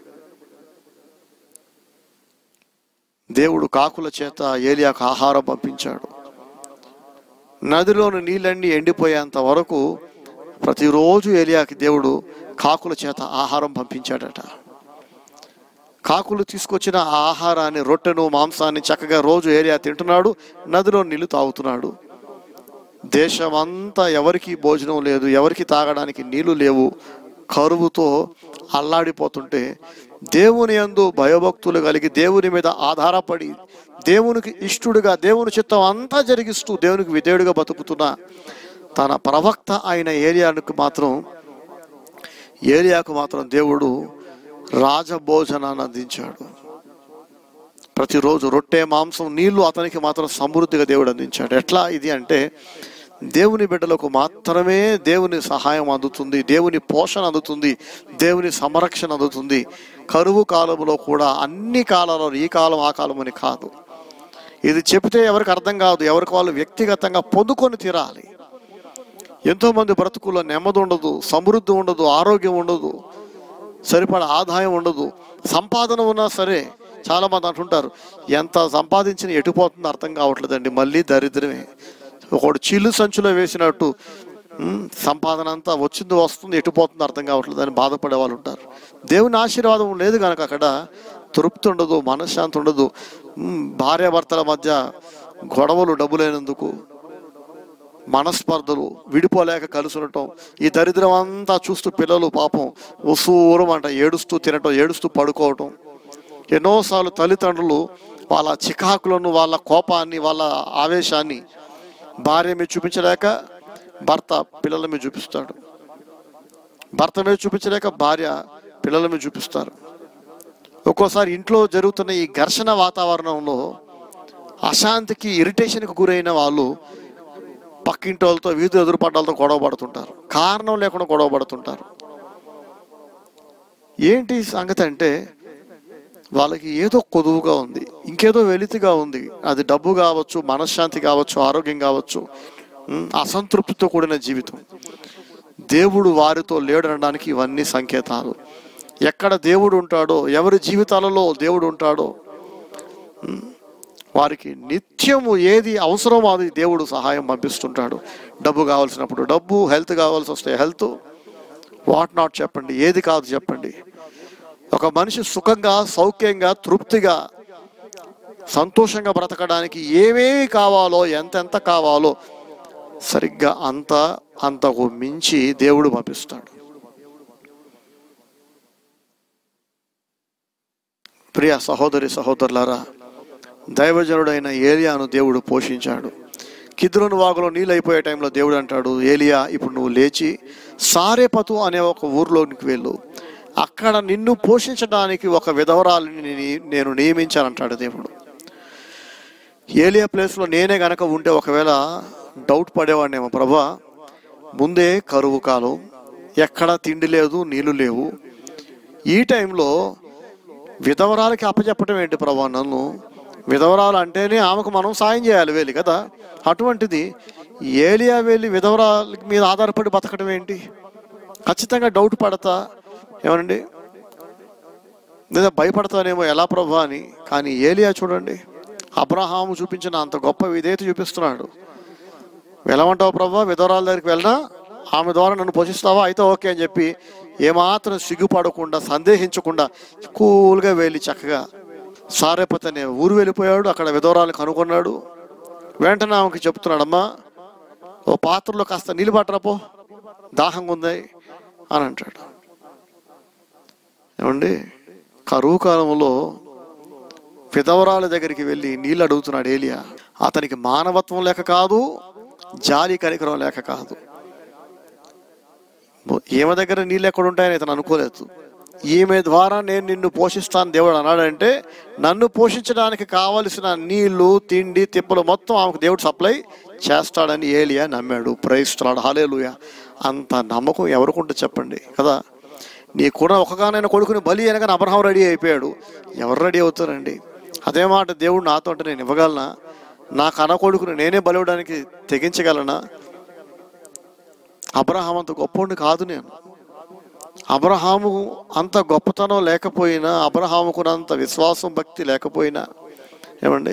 A: దేవుడు కాకుల చేత ఏలియాకు ఆహారం పంపించాడు నదిలోని నీళ్ళన్నీ ఎండిపోయేంత వరకు ప్రతిరోజు ఏలియాకి దేవుడు కాకుల చేత ఆహారం పంపించాడట కాకులు తీసుకొచ్చిన ఆ ఆహారాన్ని రొట్టెను మాంసాన్ని చక్కగా రోజు ఏరియా తింటున్నాడు నదిలో నీళ్లు తాగుతున్నాడు దేశమంతా ఎవరికి భోజనం లేదు ఎవరికి తాగడానికి నీళ్లు లేవు కరువుతో అల్లాడిపోతుంటే దేవుని యందు భయభక్తులు కలిగి దేవుని మీద ఆధారపడి దేవునికి ఇష్టడుగా దేవుని చిత్తం అంతా జరిగిస్తూ దేవునికి విధేయుడిగా బతుకుతున్న తన ప్రవక్త అయిన ఏరియానికి మాత్రం ఏరియాకు మాత్రం దేవుడు రాజభోజనాన్ని అందించాడు ప్రతిరోజు రొట్టె మాంసం నీళ్లు అతనికి మాత్రం సమృద్ధిగా దేవుడు అందించాడు ఎట్లా ఇది అంటే దేవుని బిడ్డలకు మాత్రమే దేవుని సహాయం అందుతుంది దేవుని పోషణ అందుతుంది దేవుని సంరక్షణ అందుతుంది కరువు కాలంలో కూడా అన్ని కాలాలలో ఈ కాలం ఆ కాలం అని కాదు ఇది చెబితే ఎవరికి అర్థం కాదు ఎవరికి వాళ్ళు వ్యక్తిగతంగా పొందుకొని తీరాలి ఎంతోమంది బ్రతుకుల్లో నెమ్మది ఉండదు సమృద్ధి ఉండదు ఆరోగ్యం ఉండదు సరిపడ ఆదాయం ఉండదు సంపాదన ఉన్నా సరే చాలా మంది అంటుంటారు ఎంత సంపాదించిన ఎటుపోతుందో అర్థం కావట్లేదండి మళ్ళీ దరిద్రమే ఒకడు చిల్లు సంచులో వేసినట్టు ఉమ్, సంపాదన అంతా వచ్చింది వస్తుంది ఎటుపోతుంది అర్థం కావట్లేదు అని బాధపడే వాళ్ళు ఉంటారు దేవుని ఆశీర్వాదం లేదు కనుక అక్కడ తృప్తి ఉండదు మనశ్శాంతి ఉండదు ఉమ్, భార్యాభర్తల మధ్య గొడవలు డబ్బులేనందుకు మనస్పర్ధలు విడిపోలేక కలిసి ఉండటం ఈ దరిద్రం అంతా చూస్తూ పిల్లలు పాపం ఉసూరం అంట ఏడుస్తూ తినటం ఏడుస్తూ పడుకోవటం ఎన్నోసార్లు తల్లిదండ్రులు వాళ్ళ చికాకులను వాళ్ళ కోపాన్ని వాళ్ళ ఆవేశాన్ని భార్య మీద చూపించలేక భర్త పిల్లల మీద చూపిస్తాడు భర్త మీద చూపించలేక భార్య పిల్లల మీద చూపిస్తారు ఒక్కోసారి ఇంట్లో జరుగుతున్న ఈ ఘర్షణ వాతావరణంలో అశాంతికి ఇరిటేషన్కి గురైన వాళ్ళు పక్కింటి వాళ్ళతో వీధి ఎదురుపడ్డాలతో గొడవ పడుతుంటారు కారణం లేకుండా గొడవ పడుతుంటారు ఏంటి సంగతి అంటే వాళ్ళకి ఏదో కొదువుగా ఉంది ఇంకేదో వెలితిగా ఉంది అది డబ్బు కావచ్చు మనశ్శాంతి కావచ్చు ఆరోగ్యం కావచ్చు ఉమ్, అసంతృప్తితో కూడిన జీవితం దేవుడు వారితో లేడనడానికి ఇవన్నీ సంకేతాలు ఎక్కడ దేవుడు ఉంటాడో ఎవరి జీవితాలలో దేవుడు ఉంటాడో ఉమ్, వారికి నిత్యము ఏది అవసరమో అది దేవుడు సహాయం పంపిస్తుంటాడు డబ్బు కావాల్సినప్పుడు డబ్బు హెల్త్ కావాల్సి వస్తే హెల్త్ వాట్ నాట్ చెప్పండి ఏది కాదు చెప్పండి ఒక మనిషి సుఖంగా సౌఖ్యంగా తృప్తిగా సంతోషంగా బ్రతకడానికి ఏమేమి కావాలో ఎంతెంత కావాలో సరిగ్గా అంత అంతకు మించి దేవుడు పంపిస్తాడు ప్రియ సహోదరి సహోదరులారా దైవజనుడైన ఏలియాను దేవుడు పోషించాడు కిద్రోను వాగులో నీళ్ళు అయిపోయే టైంలో దేవుడు అంటాడు ఏలియా ఇప్పుడు నువ్వు లేచి సారేపతు అనే ఒక ఊర్లోనికి వెళ్ళు అక్కడ నిన్ను పోషించడానికి ఒక విధవరాలిని నీ- నేను నియమించానంటాడు దేవుడు ఏలియా ప్లేస్లో నేనే గనక ఉంటే ఒకవేళ డౌట్ పడేవాడినేమో ప్రభా ముందే కరువు కాలం ఎక్కడ తిండి లేదు నీళ్లు లేవు ఈ టైంలో విధవరాలకి అప్పచెప్పటం ఏంటి ప్రభా నన్ను విధవరాలు అంటేనే ఆమెకు మనం సాయం చేయాలి వెళ్ళి కదా అటువంటిది ఏలియా వెళ్ళి విధవరాల మీద ఆధారపడి బతకడం ఏంటి ఖచ్చితంగా డౌట్ పడతా ఏమనండి లేదా భయపడతానేమో ఎలా ప్రభా అని కానీ ఏలియా చూడండి అబ్రహాము చూపించిన అంత గొప్ప విధేయత చూపిస్తున్నాడు వెళ్ళమంటావు ప్రభా విధవరాల దగ్గరికి వెళ్ళినా ఆమె ద్వారా నన్ను పోషిస్తావా అయితే ఓకే అని చెప్పి ఏమాత్రం సిగ్గుపడకుండా సందేహించకుండా కూల్గా వెళ్ళి చక్కగా సారేపతి అనే ఊరు వెళ్ళిపోయాడు అక్కడ విధవరాలను కనుగొన్నాడు వెంటనే ఆమెకి చెప్తున్నాడమ్మా ఓ పాత్రలో కాస్త నీళ్ళు పట్టరాపో దాహంగా ఉంది అని అంటాడు ఏమండి కరువు కాలంలో విధవరాల దగ్గరికి వెళ్ళి నీళ్ళు అడుగుతున్నాడు ఏలియా అతనికి మానవత్వం లేక కాదు జాలి కనికరం లేక కాదు ఈమె దగ్గర నీళ్ళు ఎక్కడ ఉంటాయని ఇతను అనుకోలేదు ఈమె ద్వారా నేను నిన్ను పోషిస్తాను దేవుడు అన్నాడంటే నన్ను పోషించడానికి కావలసిన నీళ్లు తిండి తిప్పలు మొత్తం ఆమెకు దేవుడు సప్లై చేస్తాడని ఏలియా నమ్మాడు ప్రయిస్తున్నాడు హాలేలుయ అంత నమ్మకం ఎవరికుంటే చెప్పండి కదా నీ కూడా ఒకగానైనా కొడుకుని బలి అనగానే అబ్రహం రెడీ అయిపోయాడు ఎవరు రెడీ అవుతారండి అదే మాట దేవుడు నాతో అంటే నేను ఇవ్వగలనా నా కన కొడుకుని నేనే బలివడానికి తెగించగలనా అబ్రహాం అంత గొప్పోడిని కాదు నేను అబ్రహాము అంత గొప్పతనం లేకపోయినా అబ్రహాముకున్నంత విశ్వాసం భక్తి లేకపోయినా ఏమండి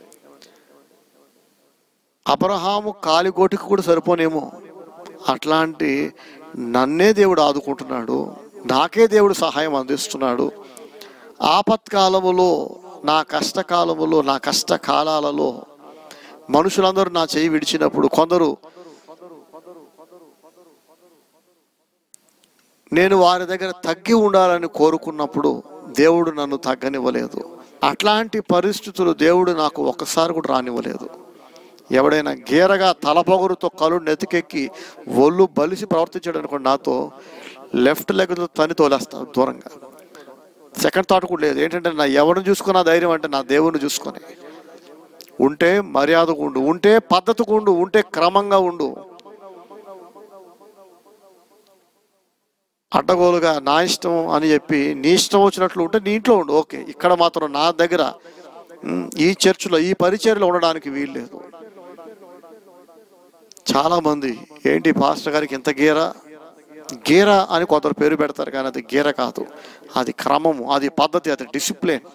A: అబ్రహాము కాలిగోటికి కూడా సరిపోనేమో అట్లాంటి నన్నే దేవుడు ఆదుకుంటున్నాడు నాకే దేవుడు సహాయం అందిస్తున్నాడు ఆపత్కాలములో నా కష్టకాలములో నా కష్టకాలాలలో మనుషులందరూ నా చేయి విడిచినప్పుడు కొందరు నేను వారి దగ్గర తగ్గి ఉండాలని కోరుకున్నప్పుడు దేవుడు నన్ను తగ్గనివ్వలేదు అట్లాంటి పరిస్థితులు దేవుడు నాకు ఒక్కసారి కూడా రానివ్వలేదు ఎవడైనా గీరగా తలపొగరుతో కలు నెతికెక్కి ఒళ్ళు బలిసి ప్రవర్తించాడు అనుకోండి నాతో లెఫ్ట్ లెగ్తో తని తోలేస్తా దూరంగా సెకండ్ థాట్ కూడా లేదు ఏంటంటే నా ఎవరిని చూసుకున్న ధైర్యం అంటే నా దేవుని చూసుకొని ఉంటే మర్యాదగా ఉండు ఉంటే పద్ధతిగా ఉండు ఉంటే క్రమంగా ఉండు అడ్డగోలుగా నా ఇష్టం అని చెప్పి నీ ఇష్టం వచ్చినట్లు ఉంటే నీ ఇంట్లో ఉండు ఓకే ఇక్కడ మాత్రం నా దగ్గర ఉమ్, ఈ చర్చిలో ఈ పరిచర్లో ఉండడానికి వీలు లేదు చాలా మంది ఏంటి పాస్టర్ గారికి ఇంత గీర గీర అని కొందరు పేరు పెడతారు కానీ అది గీర కాదు అది క్రమము అది పద్ధతి అది డిసిప్లిన్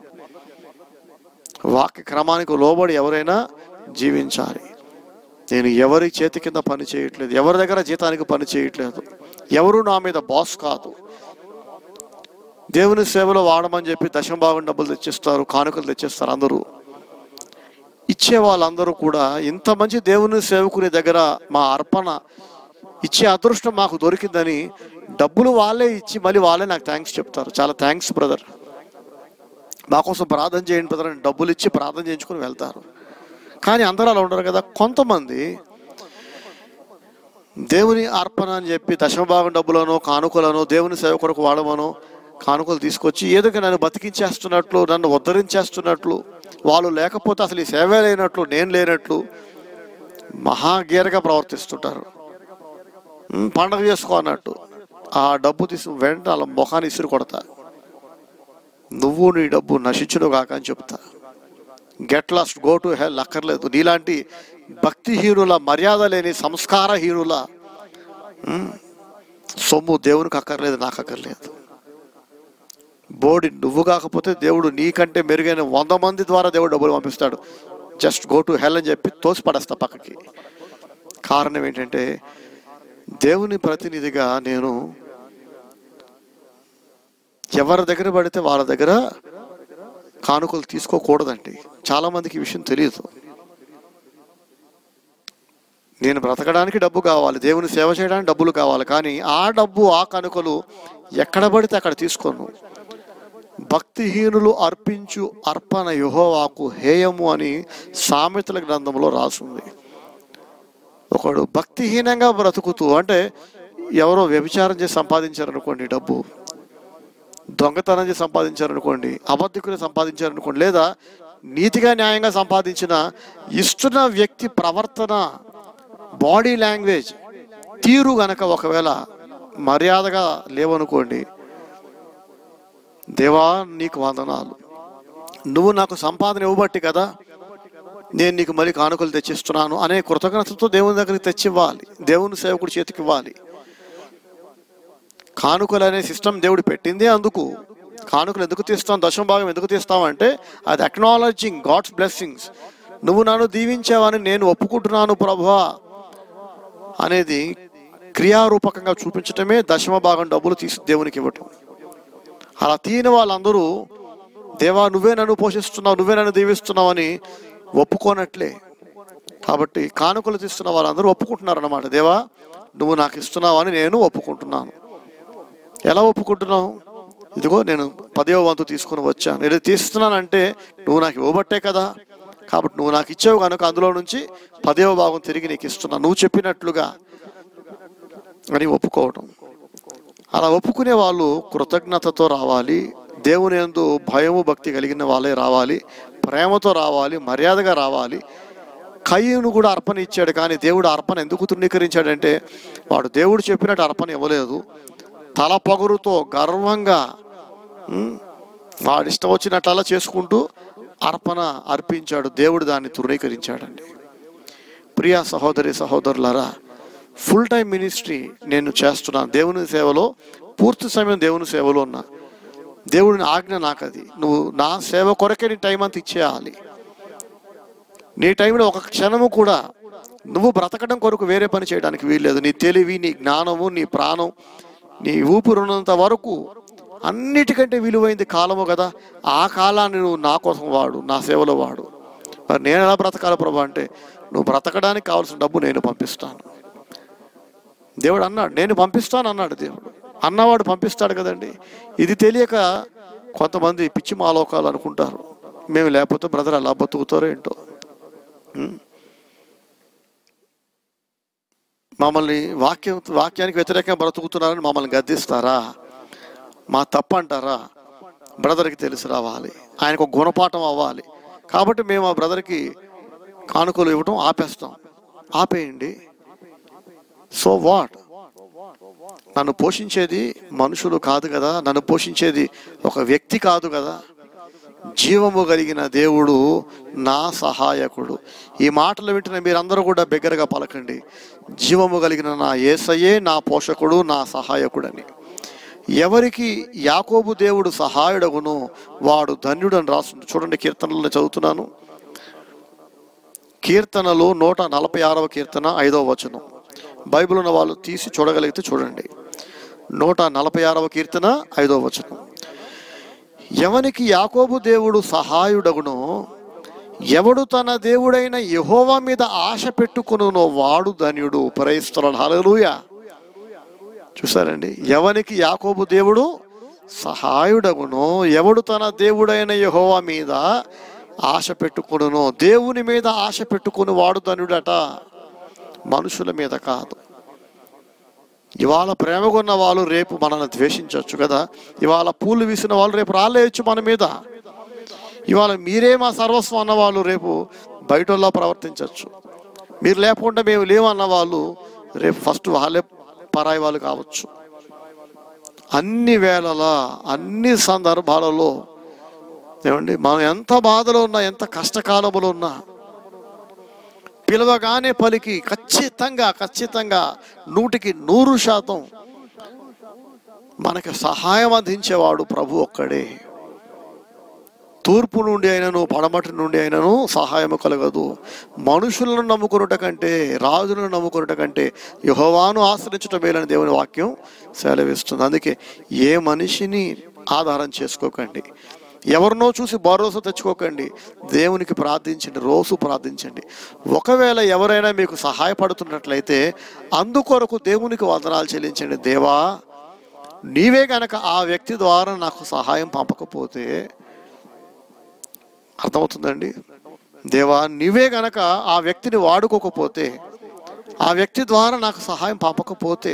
A: వాక్య క్రమానికి లోబడి ఎవరైనా జీవించాలి నేను ఎవరి చేతి కింద పని చేయట్లేదు ఎవరి దగ్గర జీతానికి పని చేయట్లేదు ఎవరు నా మీద బాస్ కాదు దేవుని సేవలో వాడమని చెప్పి దశం భాగం డబ్బులు తెచ్చిస్తారు కానుకలు తెచ్చిస్తారు అందరూ ఇచ్చే వాళ్ళందరూ కూడా ఇంత మంచి దేవుని సేవకుని దగ్గర మా అర్పణ ఇచ్చే అదృష్టం మాకు దొరికిందని డబ్బులు వాళ్ళే ఇచ్చి మళ్ళీ వాళ్ళే నాకు థ్యాంక్స్ చెప్తారు చాలా థ్యాంక్స్ బ్రదర్ మా కోసం ప్రార్థన చేయండి బ్రదర్ అని డబ్బులు ఇచ్చి ప్రార్థన చేయించుకొని వెళ్తారు కానీ అందరూ అలా ఉండరు కదా కొంతమంది దేవుని అర్పణ అని చెప్పి దశమభాగం డబ్బులను కానుకలను దేవుని సేవ కొరకు వాడమను కానుకలు తీసుకొచ్చి ఏదో నన్ను బతికించేస్తున్నట్లు నన్ను ఉద్ధరించేస్తున్నట్లు వాళ్ళు లేకపోతే అసలు ఈ సేవ లేనట్లు నేను లేనట్లు మహాగీరగా ప్రవర్తిస్తుంటారు ఉమ్, పండగ చేసుకో అన్నట్టు ఆ డబ్బు తీసి వెంటనే వాళ్ళ ముఖాన్ని ఇసురు కొడతా నువ్వు నీ డబ్బు నశించును కాక అని చెప్తా get lost go to hell అక్కర్లేదు నీలాంటి భక్తిహీనుల మర్యాద లేని సంస్కారహీనుల ఉమ్, సొమ్ము దేవునికి అక్కర్లేదు నాకు అక్కర్లేదు బోడి నువ్వు కాకపోతే దేవుడు నీకంటే మెరుగైన వంద మంది ద్వారా దేవుడు డబ్బులు పంపిస్తాడు జస్ట్ గో టు హెల్ అని చెప్పి తోసి పడేస్తా పక్కకి కారణం ఏంటంటే దేవుని ప్రతినిధిగా నేను ఎవరి దగ్గర పడితే వాళ్ళ దగ్గర కానుకలు తీసుకోకూడదండి చాలా మందికి ఈ విషయం తెలియదు నేను బ్రతకడానికి డబ్బు కావాలి దేవుని సేవ చేయడానికి డబ్బులు కావాలి కానీ ఆ డబ్బు ఆ కానుకలు ఎక్కడ పడితే అక్కడ తీసుకోను భక్తిహీనులు అర్పించు అర్పణ యెహోవాకు హేయము అని సామెతల గ్రంథంలో రాసుంది ఒకడు భక్తిహీనంగా బ్రతుకుతూ అంటే ఎవరో వ్యభిచారం చేసి సంపాదించారనుకోండి డబ్బు దొంగతనం చేసి సంపాదించారనుకోండి అబద్ధికులు సంపాదించారనుకోండి లేదా నీతిగా న్యాయంగా సంపాదించిన ఇస్తున్న వ్యక్తి ప్రవర్తన బాడీ లాంగ్వేజ్ తీరు గనక ఒకవేళ మర్యాదగా లేవనుకోండి దేవా నీకు వందనాలు నువ్వు నాకు సంపాదన ఇవ్వబట్టి కదా నేను నీకు మళ్ళీ కానుకలు తెచ్చిస్తున్నాను అనే కృతజ్ఞతతో దేవుని దగ్గరికి తెచ్చివ్వాలి దేవుని సేవకుడి చేతికి ఇవ్వాలి కానుకలు అనే సిస్టమ్ దేవుడు పెట్టిందే అందుకు కానుకలు ఎందుకు తీస్తాం దశమ భాగం ఎందుకు తీస్తామంటే అది అక్నాలజింగ్ గాడ్స్ బ్లెస్సింగ్స్ నువ్వు నన్ను దీవించావని నేను ఒప్పుకుంటున్నాను ప్రభువా అనేది క్రియారూపకంగా చూపించటమే దశమ భాగం డబ్బులు తీసి దేవునికి ఇవ్వటం అలా తీయని వాళ్ళందరూ దేవా నువ్వే నన్ను పోషిస్తున్నావు నువ్వే నన్ను దీవిస్తున్నావు అని ఒప్పుకోనట్లే కాబట్టి కానుకలు తీస్తున్న వాళ్ళందరూ ఒప్పుకుంటున్నారు అన్నమాట దేవా నువ్వు నాకు ఇస్తున్నావు అని నేను ఒప్పుకుంటున్నాను ఎలా ఒప్పుకుంటున్నావు ఇదిగో నేను పదేవ వంతు తీసుకుని వచ్చాను నేను తీస్తున్నానంటే నువ్వు నాకు ఇవ్వబట్టే కదా కాబట్టి నువ్వు నాకు ఇచ్చావు కనుక అందులో నుంచి పదేవ భాగం తిరిగి నీకు ఇస్తున్నా నువ్వు చెప్పినట్లుగా అని ఒప్పుకోవటం అలా ఒప్పుకునే వాళ్ళు కృతజ్ఞతతో రావాలి దేవుని యందు భయము భక్తి కలిగిన వాళ్ళే రావాలి ప్రేమతో రావాలి మర్యాదగా రావాలి కయ్యను కూడా అర్పణ ఇచ్చాడు కానీ దేవుడు అర్పణ ఎందుకు తృణీకరించాడంటే వాడు దేవుడు చెప్పినట్టు అర్పణ ఇవ్వలేదు తల పొగరుతో గర్వంగా ఉమ్, వాడు ఇష్టం వచ్చినట్లు అలా చేసుకుంటూ అర్పణ అర్పించాడు దేవుడు దాన్ని తృణీకరించాడండి ప్రియా సహోదరి సహోదరులారా ఫుల్ టైం మినిస్ట్రీ నేను చేస్తున్నాను దేవుని సేవలో పూర్తి సమయం దేవుని సేవలో ఉన్నా దేవుడిని ఆజ్ఞ నాకు అది నువ్వు నా సేవ కొరకే నీ టైం అంతా ఇచ్చేయాలి నీ టైంలో ఒక క్షణము కూడా నువ్వు బ్రతకడం కొరకు వేరే పని చేయడానికి వీల్లేదు నీ తెలివి నీ జ్ఞానము నీ ప్రాణం నీ ఊపిరున్నంత వరకు అన్నిటికంటే విలువైంది కాలము కదా ఆ కాలాన్ని నువ్వు నా కోసం వాడు నా సేవలో వాడు మరి నేను ఎలా బ్రతకాలి ప్రభు అంటే నువ్వు బ్రతకడానికి కావాల్సిన డబ్బు నేను పంపిస్తాను దేవుడు అన్నాడు నేను పంపిస్తాను అన్నాడు దేవుడు అన్నవాడు పంపిస్తాడు కదండి ఇది తెలియక కొంతమంది పిచ్చి మాలోకాలు అనుకుంటారు మేము లేకపోతే బ్రదర్ అలా బతుకుతారో ఏంటో ఉం? మమ్మల్ని వాక్యం వాక్యానికి వ్యతిరేకంగా బ్రతుకుతున్నారని మమ్మల్ని గద్దిస్తారా మా తప్పు అంటారా బ్రదర్కి తెలిసి రావాలి ఆయనకు ఒక గుణపాఠం అవ్వాలి కాబట్టి మేము ఆ బ్రదర్కి కానుకలు ఇవ్వటం ఆపేస్తాం ఆపేయండి సో వాట్ నన్ను పోషించేది మనుషులు కాదు కదా నన్ను పోషించేది ఒక వ్యక్తి కాదు కదా జీవము కలిగిన దేవుడు నా సహాయకుడు ఈ మాటలు వింటున్న మీరందరూ కూడా బిగ్గరగా పలకండి జీవము కలిగిన నా ఏసయ్యే నా పోషకుడు నా సహాయకుడని ఎవరికి యాకోబు దేవుడు సహాయుడగును వాడు ధన్యుడు అని రాస్తుంది చూడండి కీర్తనలు నేను చదువుతున్నాను కీర్తనలు నూట నలభై ఆరవ కీర్తన ఐదవ వచనం బైబిల్ ఉన్న వాళ్ళు తీసి చూడగలిగితే చూడండి నూట నలభై ఆరవ కీర్తన ఐదవ వచనం ఎవనికి యాకోబు దేవుడు సహాయుడగునో ఎవడు తన దేవుడైన యెహోవా మీద ఆశ పెట్టుకునునో వాడు ధన్యుడు ప్రయిస్తున్నాడు హల్లెలూయా చూసారండి ఎవనికి యాకోబు దేవుడు సహాయుడగునో ఎవడు తన దేవుడైన యెహోవా మీద ఆశ పెట్టుకునునో దేవుని మీద ఆశ పెట్టుకుని వాడు ధనుడట మనుషుల మీద కాదు ఇవాళ ప్రేమగొన్న వాళ్ళు రేపు మనల్ని ద్వేషించవచ్చు కదా ఇవాళ పూలు వీసిన వాళ్ళు రేపు రాలేయచ్చు మన మీద ఇవాళ మీరే మా సర్వస్వం అన్న వాళ్ళు రేపు బయటల్లో ప్రవర్తించవచ్చు మీరు లేకుండా మేము లేవన్న వాళ్ళు రేపు ఫస్ట్ వాళ్ళే పరాయి వాళ్ళు కావచ్చు అన్ని వేళలా అన్ని సందర్భాలలో ఏమండి మనం ఎంత బాధలో ఉన్నా ఎంత కష్టకాలంలో ఉన్నా పిలవగానే పలికి ఖచ్చితంగా ఖచ్చితంగా నూటికి నూరు శాతం మనకి సహాయం అందించేవాడు ప్రభు ఒక్కడే తూర్పు నుండి అయినను పడమటి నుండి అయినను సహాయం కలగదు మనుషులను నమ్ముకున్నట కంటే రాజులను నమ్ముకున్నట కంటే యహోవాను ఆశ్రయించటం మేలని దేవుని వాక్యం సెలవిస్తుంది అందుకే ఏ మనిషిని ఆధారం చేసుకోకండి ఎవరినో చూసి భరోసా తెచ్చుకోకండి దేవునికి ప్రార్థించండి రోజు ప్రార్థించండి ఒకవేళ ఎవరైనా మీకు సహాయపడుతున్నట్లయితే అందుకొరకు దేవునికి వందనాలు చెల్లించండి దేవా నీవే గనక ఆ వ్యక్తి ద్వారా నాకు సహాయం పంపకపోతే అర్థమవుతుందండి దేవా నీవే గనక ఆ వ్యక్తిని వాడుకోకపోతే ఆ వ్యక్తి ద్వారా నాకు సహాయం పంపకపోతే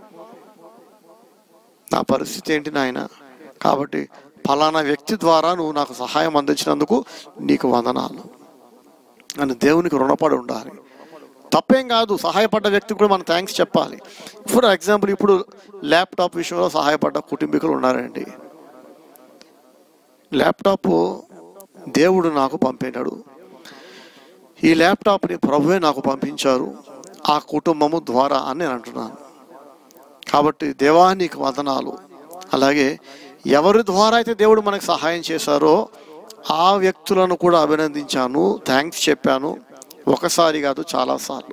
A: నా పరిస్థితి ఏంటి నాయన కాబట్టి ఫలానా వ్యక్తి ద్వారా నువ్వు నాకు సహాయం అందించినందుకు నీకు వందనాలు అని దేవునికి రుణపడి ఉండాలి తప్పేం కాదు సహాయపడ్డ వ్యక్తికి కూడా మనం థ్యాంక్స్ చెప్పాలి ఫర్ ఎగ్జాంపుల్ ఇప్పుడు ల్యాప్టాప్ విషయంలో సహాయపడ్డ కుటుంబీకులు ఉన్నారండి ల్యాప్టాప్ దేవుడు నాకు పంపినాడు ఈ ల్యాప్టాప్ని ప్రభువే నాకు పంపించారు ఆ కుటుంబము ద్వారా అని నేను అంటున్నాను కాబట్టి దేవానికి వందనాలు అలాగే ఎవరి ద్వారా అయితే దేవుడు మనకు సహాయం చేశారో ఆ వ్యక్తులను కూడా అభినందించాను థ్యాంక్స్ చెప్పాను ఒకసారి కాదు చాలాసార్లు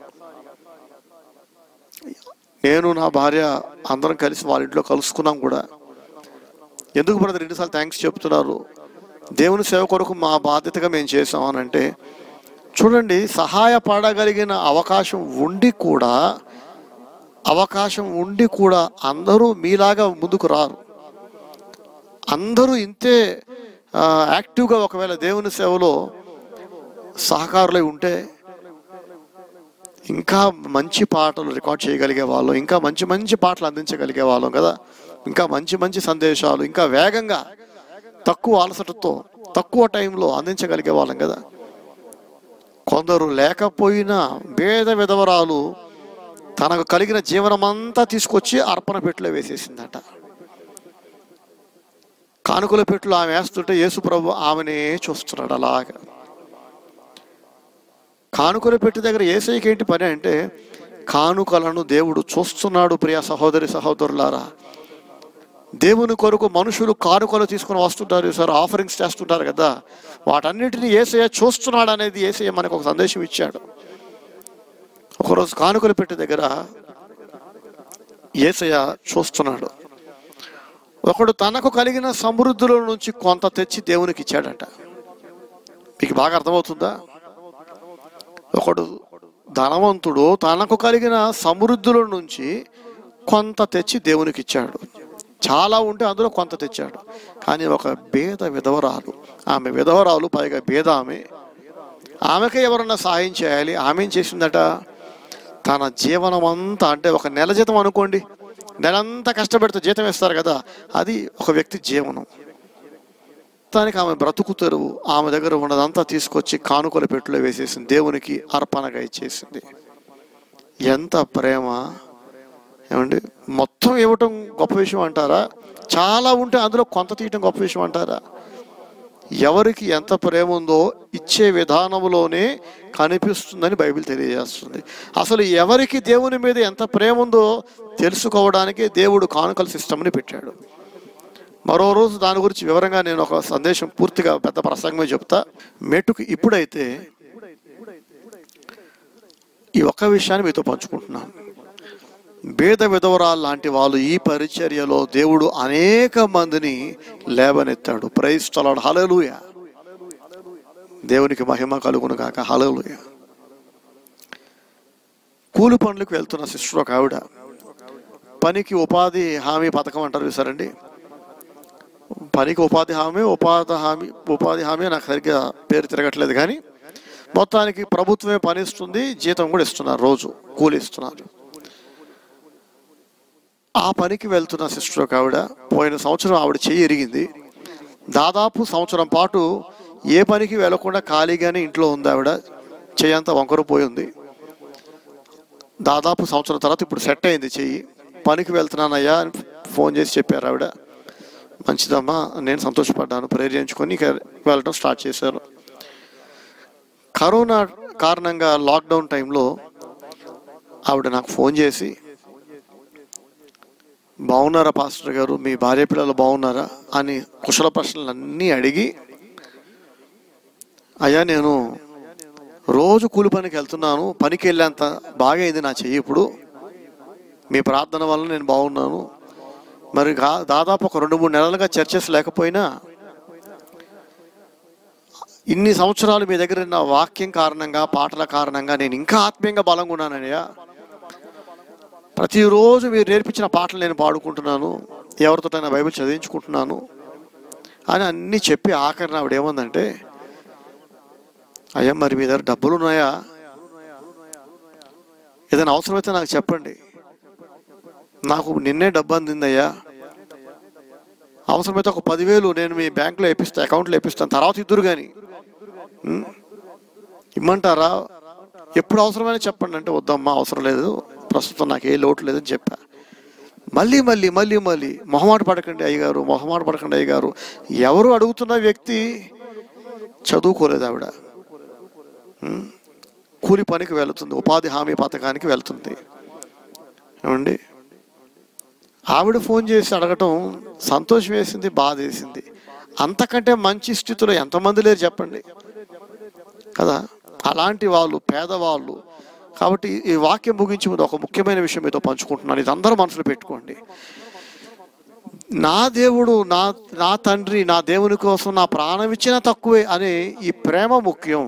A: నేను నా భార్య అందరం కలిసి వాళ్ళ ఇంట్లో కలుసుకున్నాం కూడా ఎందుకు బ్రదర్ రెండుసార్లు థ్యాంక్స్ చెప్తున్నారు దేవుని సేవ కొరకు మా బాధ్యతగా మేము చేసాం అని అంటే చూడండి సహాయపడగలిగిన అవకాశం ఉండి కూడా అవకాశం ఉండి కూడా అందరూ మీలాగా ముందుకు రారు అందరూ ఇంతే ఆ, యాక్టివ్గా ఒకవేళ దేవుని సేవలో సహకారులై ఉంటే ఇంకా మంచి పాటలు రికార్డ్ చేయగలిగే వాళ్ళం ఇంకా మంచి మంచి పాటలు అందించగలిగే వాళ్ళం కదా ఇంకా మంచి మంచి సందేశాలు ఇంకా వేగంగా తక్కువ అలసటతో తక్కువ టైంలో అందించగలిగే వాళ్ళం కదా కొందరు లేకపోయినా భేద విధవరాలు తనకు కలిగిన జీవనమంతా తీసుకొచ్చి అర్పణ పెట్టులో వేసేసిందట కానుకల పెట్టులో ఆమె వేస్తుంటే యేసు ప్రభు ఆమెనే చూస్తున్నాడు అలాగా కానుకల పెట్టి దగ్గర ఏసైకి ఏంటి పని అంటే కానుకలను దేవుడు చూస్తున్నాడు ప్రియ సహోదరి సహోదరులారా దేవుని కొరకు మనుషులు కానుకలు తీసుకుని వస్తుంటారు సార్ ఆఫరింగ్స్ చేస్తుంటారు కదా వాటన్నిటిని ఏసయ్య చూస్తున్నాడు అనేది ఏసయ్య మనకు ఒక సందేశం ఇచ్చాడు ఒకరోజు కానుకలు పెట్టి దగ్గర ఏసయ్య చూస్తున్నాడు ఒకడు తనకు కలిగిన సమృద్ధుల నుంచి కొంత తెచ్చి దేవునికి ఇచ్చాడట మీకు బాగా అర్థమవుతుందా ఒకడు ధనవంతుడు తనకు కలిగిన సమృద్ధుల నుంచి కొంత తెచ్చి దేవునికి ఇచ్చాడు చాలా ఉంటే అందులో కొంత తెచ్చాడు కానీ ఒక భేద విధవరాలు ఆమె విధవరాలు పైగా భేద ఆమె ఆమెకే ఎవరన్నా సాయం చేయాలి ఆమె ఏం చేసిందట తన జీవనం అంతా అంటే ఒక నెల జీతం అనుకోండి నెలంతా కష్టపెడితే జీతం ఇస్తారు కదా అది ఒక వ్యక్తి జీవనం దానికి ఆమె బ్రతుకు తెరువు ఆమె దగ్గర ఉన్నదంతా తీసుకొచ్చి కానుకల పెట్టులో వేసేసింది దేవునికి అర్పణగా ఇచ్చేసింది ఎంత ప్రేమ ఏమండి మొత్తం ఇవ్వటం గొప్ప విషయం అంటారా చాలా ఉంటే అందులో కొంత తీయటం గొప్ప విషయం అంటారా ఎవరికి ఎంత ప్రేమ ఉందో ఇచ్చే విధానంలోనే కనిపిస్తుందని బైబిల్ తెలియజేస్తుంది అసలు ఎవరికి దేవుని మీద ఎంత ప్రేమ ఉందో తెలుసుకోవడానికి దేవుడు కానుకల సిస్టమ్ని పెట్టాడు మరో రోజు దాని గురించి వివరంగా నేను ఒక సందేశం పూర్తిగా పెద్ద ప్రసంగమే చెప్తా మెట్టుకు ఇప్పుడైతే ఈ ఒక్క విషయాన్ని మీతో పంచుకుంటున్నాను భేద విధవరాలు లాంటి వాళ్ళు ఈ పరిచర్యలో దేవుడు అనేక మందిని లేవనెత్తాడు ప్రైజ్ తలాడు హలలుయ దేవునికి మహిమ కలుగును కాక హలలుయ కూలి పనులకు వెళ్తున్న సిస్టర్ ఒక ఆవిడ పనికి ఉపాధి హామీ పథకం అంటారు చూసారండి పనికి ఉపాధి హామీ ఉపాధి హామీ ఉపాధి హామీ నాకు సరిగ్గా పేరు తిరగట్లేదు కానీ మొత్తానికి ప్రభుత్వమే పని ఇస్తుంది జీతం కూడా ఇస్తున్నారు రోజు కూలి ఇస్తున్నారు ఆ పనికి వెళ్తున్న సిస్టర్ ఒక ఆవిడ పోయిన సంవత్సరం ఆవిడ చెయ్యి ఎరిగింది దాదాపు సంవత్సరం పాటు ఏ పనికి వెళ్లకుండా ఖాళీగానే ఇంట్లో ఉంది ఆవిడ చెయ్యి అంతా వంకర పోయి ఉంది దాదాపు సంవత్సరం తర్వాత ఇప్పుడు సెట్ అయింది చెయ్యి పనికి వెళ్తున్నానయ్యా అని ఫోన్ చేసి చెప్పారు ఆవిడ మంచిదమ్మా నేను సంతోషపడ్డాను ప్రేర్ చేయించుకొని ఇక వెళ్ళడం స్టార్ట్ చేశారు కరోనా కారణంగా లాక్డౌన్ టైంలో ఆవిడ నాకు ఫోన్ చేసి బాగున్నారా పాస్టర్ గారు మీ భార్య పిల్లలు బాగున్నారా అని కుశల ప్రశ్నలు అన్నీ అడిగి అయ్యా నేను రోజు కూలి పనికి వెళ్తున్నాను పనికి వెళ్ళేంత బాగా అయింది నా చెయ్యి ఇప్పుడు మీ ప్రార్థన వల్ల నేను బాగున్నాను మరి గా- దాదాపు ఒక రెండు మూడు నెలలుగా చర్చెస్ లేకపోయినా ఇన్ని సంవత్సరాలు మీ దగ్గర నా వాక్యం కారణంగా పాటల కారణంగా నేను ఇంకా ఆత్మీయంగా బలంగా ఉన్నానయ్యా ప్రతిరోజు మీరు నేర్పించిన పాటలు నేను పాడుకుంటున్నాను ఎవరితోటైనా బైబిల్ చదివించుకుంటున్నాను అని అన్నీ చెప్పి ఆఖరిన ఆవిడ ఏమందంటే అయ్యా మరి మీ దగ్గర డబ్బులు ఉన్నాయా ఏదైనా అవసరమైతే నాకు చెప్పండి నాకు నిన్నే డబ్బు అందిందయ్యా అవసరమైతే ఒక పదివేలు నేను మీ బ్యాంకులో వేపిస్తాను అకౌంట్లో వేపిస్తాను తర్వాత ఇద్దరు కానీ ఇమ్మంటారా ఎప్పుడు అవసరమైనా చెప్పండి అంటే వద్దమ్మా అవసరం లేదు ప్రస్తుతం నాకు ఏ లోటు లేదని చెప్పా మళ్ళీ మళ్ళీ మళ్ళీ మళ్ళీ మొహమాట పడకండి అయ్యగారు మొహమాట పడకండి అయ్యగారు ఎవరు అడుగుతున్న వ్యక్తి చదువుకోలేదు ఆవిడ ఉం? కూలి పనికి వెళుతుంది ఉపాధి హామీ పథకానికి వెళ్తుంది ఏమండి ఆవిడ ఫోన్ చేసి అడగటం సంతోషం వేసింది బాధ వేసింది అంతకంటే మంచి స్థితిలో ఎంతమంది లేరు చెప్పండి కదా అలాంటి వాళ్ళు పేదవాళ్ళు కాబట్టి ఈ వాక్యం ముగించే ముందు ఒక ముఖ్యమైన విషయం మీతో పంచుకుంటున్నాను ఇది అందరూ మనసులో పెట్టుకోండి నా దేవుడు నా నా తండ్రి నా దేవుని కోసం నా ప్రాణం ఇచ్చినా తక్కువే అనే ఈ ప్రేమ ముఖ్యం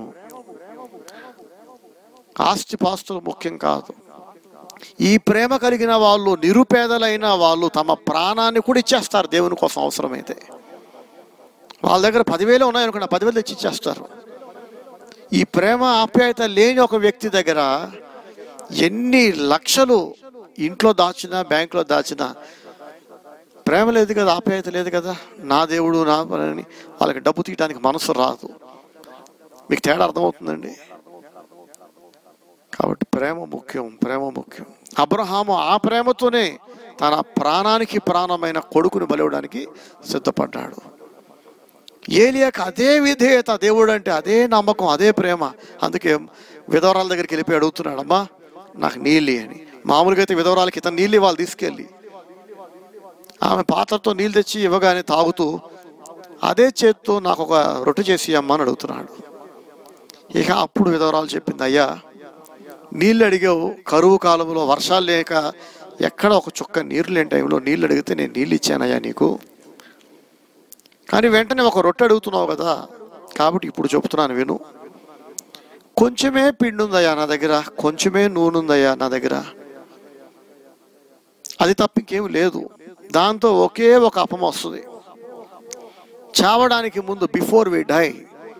A: ఆస్తి పాస్తులు ముఖ్యం కాదు ఈ ప్రేమ కలిగిన వాళ్ళు నిరుపేదలైన వాళ్ళు తమ ప్రాణాన్ని కూడా ఇచ్చేస్తారు దేవుని కోసం అవసరమైతే వాళ్ళ దగ్గర పదివేలు ఉన్నాయనుకున్న పదివేలు తెచ్చి ఇచ్చేస్తారు ఈ ప్రేమ ఆప్యాయత లేని ఒక వ్యక్తి దగ్గర ఎన్ని లక్షలు ఇంట్లో దాచినా బ్యాంకులో దాచినా ప్రేమ లేదు కదా ఆప్యాయత లేదు కదా నా దేవుడు నా అని వాళ్ళకి డబ్బు తీయడానికి మనసు రాదు మీకు తేడా అర్థమవుతుందండి కాబట్టి ప్రేమ ముఖ్యం ప్రేమ ముఖ్యం అబ్రహాము ఆ ప్రేమతోనే తన ప్రాణానికి ప్రాణమైన కొడుకుని బలివడానికి సిద్ధపడ్డాడు ఏలియాకి అదే విధేయత దేవుడు అంటే అదే నమ్మకం అదే ప్రేమ అందుకే విధవరాల దగ్గరికి వెళ్ళిపోయి అడుగుతున్నాడు అమ్మా నాకు నీళ్ళు అని మామూలుగా అయితే విధవరాలకి ఇతను నీళ్ళు ఇవ్వాలి తీసుకెళ్ళి ఆమె పాత్రతో నీళ్ళు తెచ్చి ఇవ్వగానే తాగుతూ అదే చేత్తో నాకు ఒక రొట్టె చేసి అమ్మ అని అడుగుతున్నాడు ఇక అప్పుడు విధవరాలు చెప్పింది అయ్యా నీళ్ళు అడిగావు కరువు కాలంలో వర్షాలు లేక ఎక్కడ ఒక చుక్క నీరు లేని టైంలో నీళ్ళు అడిగితే నేను నీళ్ళు ఇచ్చానయ్యా నీకు కానీ వెంటనే ఒక రొట్టె అడుగుతున్నావు కదా కాబట్టి ఇప్పుడు చెప్తున్నాను విను కొంచెమే పిండి ఉందయ్యా నా దగ్గర కొంచెమే నూనె ఉందయ్యా నా దగ్గర అది తప్ప ఇంకేం లేదు దాంతో ఒకే ఒక అపం వస్తుంది చావడానికి ముందు బిఫోర్ వి డై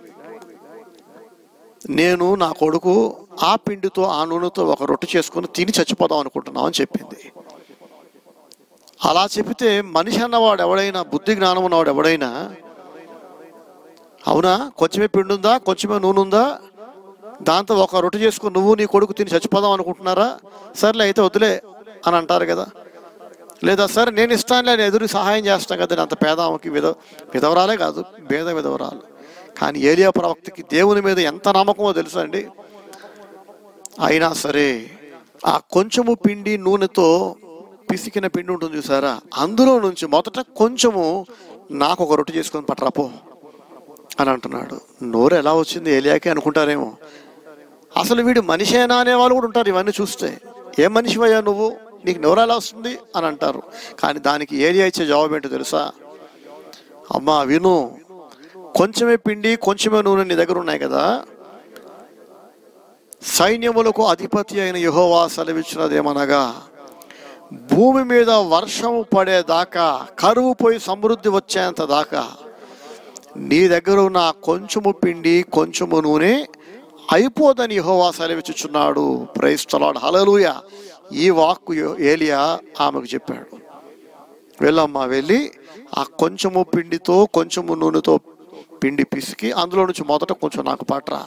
A: నేను నా కొడుకు ఆ పిండితో ఆ నూనెతో ఒక రొట్టె చేసుకుని తిని చచ్చిపోదాం అనుకుంటున్నాం అని చెప్పింది అలా చెబితే మనిషి అన్నవాడు ఎవడైనా బుద్ధి జ్ఞానం ఉన్నవాడు ఎవడైనా అవునా కొంచెమే పిండి ఉందా కొంచెమే నూనె ఉందా దాంతో ఒక రొట్టె చేసుకుని నువ్వు నీ కొడుకు తిని చచ్చిపోదాం అనుకుంటున్నారా సర్లే అయితే వద్దులే అని అంటారు కదా లేదా సరే నేను ఇస్తానులే నేను ఎదురు సహాయం చేస్తాను కదా నేను అంత పేదామకి విధ విధవరాలే కాదు భేద విధవరాలు కానీ ఏలియా ప్రవక్తకి దేవుని మీద ఎంత నమ్మకమో తెలుసా అండి అయినా సరే ఆ కొంచెము పిండి నూనెతో పిసికిన పిండి ఉంటుంది చూసారా అందులో నుంచి మొదట కొంచెము నాకు ఒక రొట్టె చేసుకొని పట్టరాపో అని అంటున్నాడు నోరు ఎలా వచ్చింది ఏలియాకి అనుకుంటారేమో అసలు వీడు మనిషేనా అనే వాళ్ళు కూడా ఉంటారు ఇవన్నీ చూస్తే ఏ మనిషివయ్యా నువ్వు నీకు నోరు ఎలా వస్తుంది అని అంటారు కానీ దానికి ఏరియా ఇచ్చే జవాబు ఏంటో తెలుసా అమ్మా విను కొంచెమే పిండి కొంచెమే నూనె నీ దగ్గర ఉన్నాయి కదా సైన్యములకు అధిపతి అయిన యహోవా సెలవిచ్చినదేమనగా భూమి మీద వర్షం పడేదాకా కరువు పోయి సమృద్ధి వచ్చేంత దాకా నీ దగ్గర ఉన్న ఆ కొంచెము పిండి కొంచెము నూనె అయిపోదని యహోవా సెలవిచ్చుచున్నాడు ప్రైస్తలాడు హలలుయ ఈ వాక్కు యె- ఏలియా ఆమెకు చెప్పాడు వెళ్ళమ్మా వెళ్ళి ఆ కొంచెము పిండితో కొంచెము నూనెతో పిండి పిసికి అందులో నుంచి మొదట కొంచెం నాకు పట్రా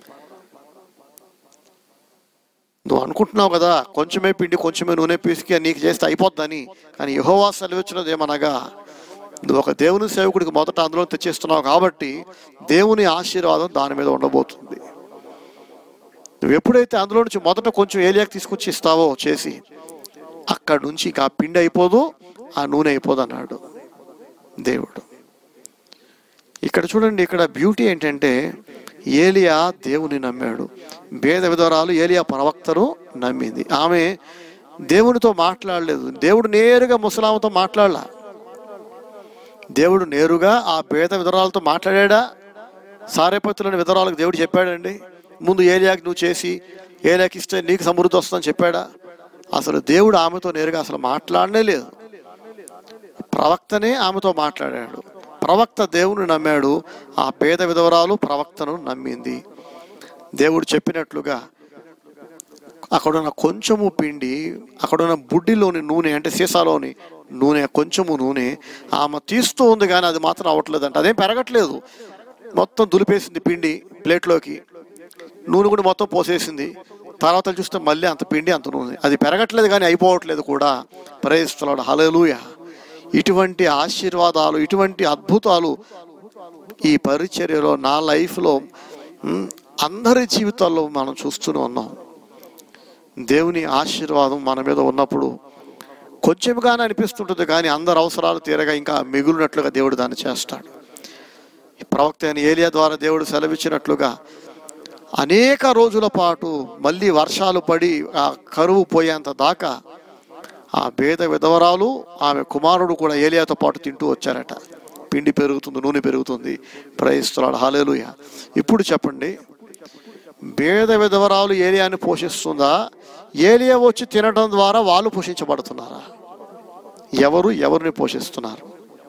A: నువ్వు అనుకుంటున్నావు కదా కొంచెమే పిండి కొంచెమే నూనె పిసికి నీకు చేస్తే అయిపోద్దని కానీ యహోవా సెలవిచ్చినది ఏమనగా నువ్వు ఒక దేవుని సేవకుడికి మొదట అందులో తెచ్చేస్తున్నావు కాబట్టి దేవుని ఆశీర్వాదం దాని మీద ఉండబోతుంది నువ్వు ఎప్పుడైతే అందులో నుంచి మొదట కొంచెం ఏలియాకి తీసుకొచ్చి ఇస్తావో చేసి అక్కడి నుంచి ఇక ఆ పిండి అయిపోదు ఆ నూనె అయిపోదు అన్నాడు దేవుడు ఇక్కడ చూడండి ఇక్కడ బ్యూటీ ఏంటంటే ఏలియా దేవుని నమ్మాడు భేద విధవరాలు ఏలియా ప్రవక్తను నమ్మింది ఆమె దేవునితో మాట్లాడలేదు దేవుడు నేరుగా ముసలామతో మాట్లాడలా దేవుడు నేరుగా ఆ భేద విధవరాలతో మాట్లాడా సారేపత్రులని విధవరాలకు దేవుడు చెప్పాడండి ముందు ఏలియాకి నువ్వు చేసి ఏలియాకి ఇస్తే నీకు సమృద్ధి వస్తుందని చెప్పాడా అసలు దేవుడు ఆమెతో నేరుగా అసలు మాట్లాడనే లేదు ప్రవక్తనే ఆమెతో మాట్లాడాడు ప్రవక్త దేవుని నమ్మాడు ఆ పేద విధవరాలు ప్రవక్తను నమ్మింది దేవుడు చెప్పినట్లుగా అక్కడున్న కొంచెము పిండి అక్కడున్న బుడ్డిలోని నూనె అంటే సీసాలోని నూనె కొంచెము నూనె ఆమె తీస్తూ ఉంది కానీ అది మాత్రం అవ్వట్లేదంట అదేం పెరగట్లేదు మొత్తం దులిపేసింది పిండి ప్లేట్లోకి నూనె కూడా మొత్తం పోసేసింది తర్వాత చూస్తే మళ్ళీ అంత పిండి అంత నూనె అది పెరగట్లేదు కానీ అయిపోవట్లేదు కూడా ప్రయత్నిస్తున్నాడు హలలుయ ఇటువంటి ఆశీర్వాదాలు ఇటువంటి అద్భుతాలు ఈ పరిచర్యలో నా లైఫ్లో మ్, అందరి జీవితాల్లో మనం చూస్తూనే ఉన్నాం దేవుని ఆశీర్వాదం మన మీద ఉన్నప్పుడు కొంచెంగానే అనిపిస్తుంటుంది కానీ అందరి అవసరాలు తీరగా ఇంకా మిగులినట్లుగా దేవుడు దాన్ని చేస్తాడు ఈ ప్రవక్త అయిన ఏలియా ద్వారా దేవుడు సెలవిచ్చినట్లుగా అనేక రోజుల పాటు మళ్ళీ వర్షాలు పడి ఆ కరువు పోయేంత దాకా ఆ భేద విధవరాలు ఆమె కుమారుడు కూడా ఏలియాతో పాటు తింటూ వచ్చారట పిండి పెరుగుతుంది నూనె పెరుగుతుంది ప్రయిస్తున్నాడు హాలేలుయ ఇప్పుడు చెప్పండి భేద విధవరాలు ఏలియాని పోషిస్తుందా ఏలియా వచ్చి తినడం ద్వారా వాళ్ళు పోషించబడుతున్నారా ఎవరు ఎవరిని పోషిస్తున్నారు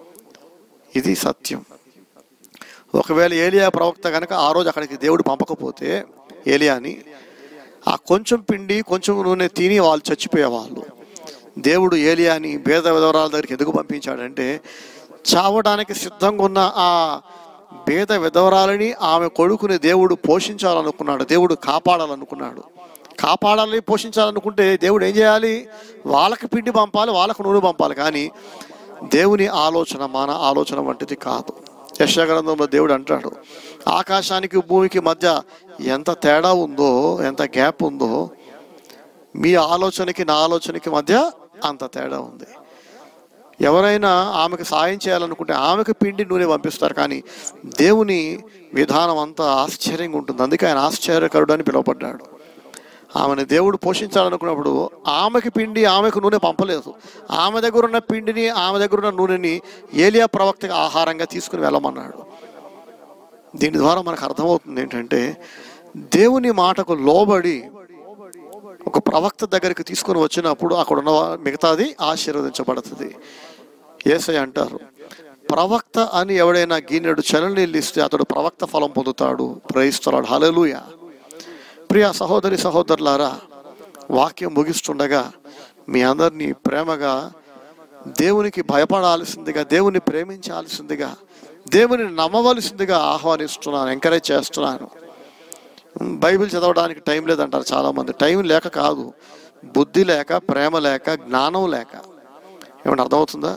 A: ఇది సత్యం ఒకవేళ ఏలియా ప్రవక్త కనుక ఆ రోజు అక్కడికి దేవుడు పంపకపోతే ఏలియాని ఆ కొంచెం పిండి కొంచెం నూనె తిని వాళ్ళు చచ్చిపోయేవాళ్ళు దేవుడు ఏలియాని భేద విధవరాల దగ్గరికి ఎందుకు పంపించాడంటే చావడానికి సిద్ధంగా ఉన్న ఆ భేద విధవరాలని ఆమె కొడుకుని దేవుడు పోషించాలనుకున్నాడు దేవుడు కాపాడాలనుకున్నాడు కాపాడాలి పోషించాలనుకుంటే దేవుడు ఏం చేయాలి వాళ్ళకి పిండి పంపాలి వాళ్ళకు నూనె పంపాలి కానీ దేవుని ఆలోచన మన ఆలోచన వంటిది కాదు యశగ్రంథంలో దేవుడు అంటాడు ఆకాశానికి భూమికి మధ్య ఎంత తేడా ఉందో ఎంత గ్యాప్ ఉందో మీ ఆలోచనకి నా ఆలోచనకి మధ్య అంత తేడా ఉంది ఎవరైనా ఆమెకు సాయం చేయాలనుకుంటే ఆమెకు పిండి నూనె పంపిస్తారు కానీ దేవుని విధానం అంతా ఆశ్చర్యంగా ఉంటుంది అందుకే ఆయన ఆశ్చర్యకరుడు అని పిలువబడ్డాడు ఆమెను దేవుడు పోషించాలనుకున్నప్పుడు ఆమెకి పిండి ఆమెకు నూనె పంపలేదు ఆమె దగ్గర ఉన్న పిండిని ఆమె దగ్గర ఉన్న నూనెని ఏలియా ప్రవక్తగా ఆహారంగా తీసుకుని వెళ్ళమన్నాడు దీని ద్వారా మనకు అర్థమవుతుంది ఏంటంటే దేవుని మాటకు లోబడి ఒక ప్రవక్త దగ్గరికి తీసుకొని వచ్చినప్పుడు అక్కడ ఉన్న మిగతాది ఆశీర్వదించబడుతుంది ఏసై అంటారు ప్రవక్త అని ఎవడైనా గిన్నెడు చలనీళ్ళు ఇస్తే అతడు ప్రవక్త ఫలం పొందుతాడు ప్రయిస్తున్నాడు హలలుయ ప్రియ సహోదరి సహోదరులారా వాక్యం ముగిస్తుండగా మీ అందరినీ ప్రేమగా దేవునికి భయపడాల్సిందిగా దేవుని ప్రేమించాల్సిందిగా దేవుని నమ్మవలసిందిగా ఆహ్వానిస్తున్నాను ఎంకరేజ్ చేస్తున్నాను బైబిల్ చదవడానికి టైం లేదంటారు చాలామంది టైం లేక కాదు బుద్ధి లేక ప్రేమ లేక జ్ఞానం లేక ఏమన్నా అర్థమవుతుందా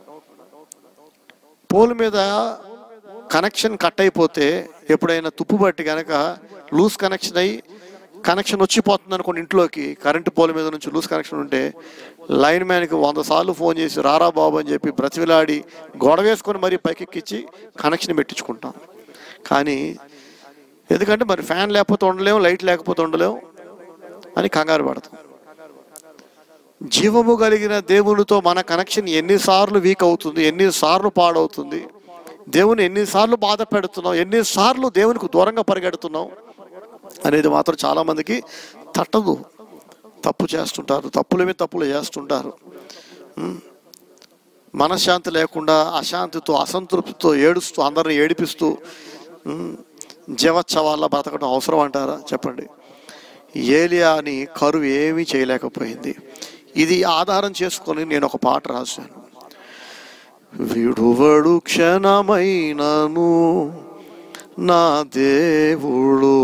A: పోల్ మీద కనెక్షన్ కట్ అయిపోతే ఎప్పుడైనా తుప్పు పట్టి కనుక లూజ్ కనెక్షన్ అయ్యి కనెక్షన్ వచ్చిపోతుంది అనుకోండి ఇంట్లోకి కరెంటు పోల్ మీద నుంచి లూజ్ కనెక్షన్ ఉంటే లైన్ మ్యాన్కి వంద సార్లు ఫోన్ చేసి రారా బాబు అని చెప్పి బ్రతివిలాడి గొడవ వేసుకొని మరీ పైకెక్కించి కనెక్షన్ పెట్టించుకుంటాం కానీ ఎందుకంటే మరి ఫ్యాన్ లేకపోతే ఉండలేము లైట్ లేకపోతే ఉండలేము అని కంగారు పడతాం జీవము కలిగిన దేవునితో మన కనెక్షన్ ఎన్నిసార్లు వీక్ అవుతుంది ఎన్నిసార్లు పాడవుతుంది దేవుని ఎన్నిసార్లు బాధ పెడుతున్నాం ఎన్నిసార్లు దేవునికి దూరంగా పరిగెడుతున్నాం అనేది మాత్రం చాలామందికి తట్టదు తప్పు చేస్తుంటారు తప్పుల మీద తప్పులు చేస్తుంటారు ఉమ్. మనశ్శాంతి లేకుండా అశాంతితో అసంతృప్తితో ఏడుస్తూ అందరిని ఏడిపిస్తూ ఉమ్, జీవోత్సవాల్లో బ్రతకడం అవసరం అంటారా చెప్పండి ఏలియాని కరువు ఏమీ చేయలేకపోయింది ఇది ఆధారం చేసుకొని నేను ఒక పాట రాశాను విడువడు క్షణమైనను నా దేవుడు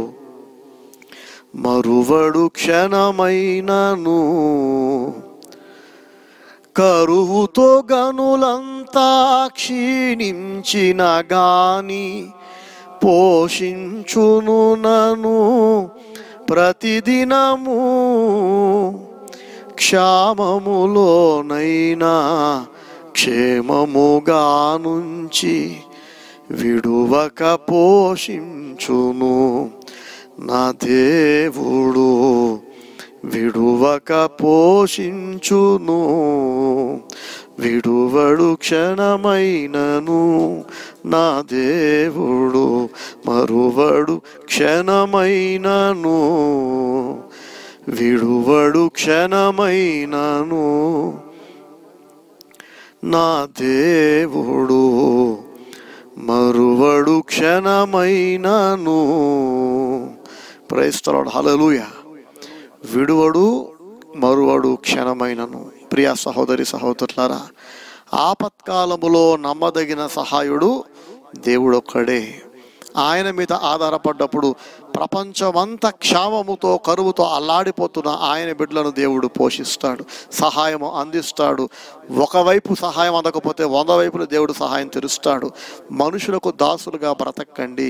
A: మరువడు క్షణమైనను కరువుతో గనులంతా క్షీణించిన గాని పోషించును నను ప్రతిదినము క్షామములోనైనా క్షేమముగా నుంచి విడువక పోషించును నా దేవుడు విడువక పోషించును విడువడు క్షణమైనను నా దేవుడు మరువడు క్షణమైనను విడువడు క్షణమైనను నా దేవుడు మరువడు క్షణమైనను ప్రైస్తలాడు హలలుయ విడువడు మరువడు క్షణమైనను ప్రియ సహోదరి సహోదరులారా ఆపత్కాలములో నమ్మదగిన సహాయుడు దేవుడొక్కడే ఆయన మీద ఆధారపడ్డప్పుడు ప్రపంచమంతా క్షామముతో కరువుతో అల్లాడిపోతున్న ఆయన బిడ్డలను దేవుడు పోషిస్తాడు సహాయం అందిస్తాడు ఒకవైపు సహాయం అందకపోతే వంద వైపులు దేవుడు సహాయం తెరుస్తాడు మనుషులకు దాసులుగా బ్రతకండి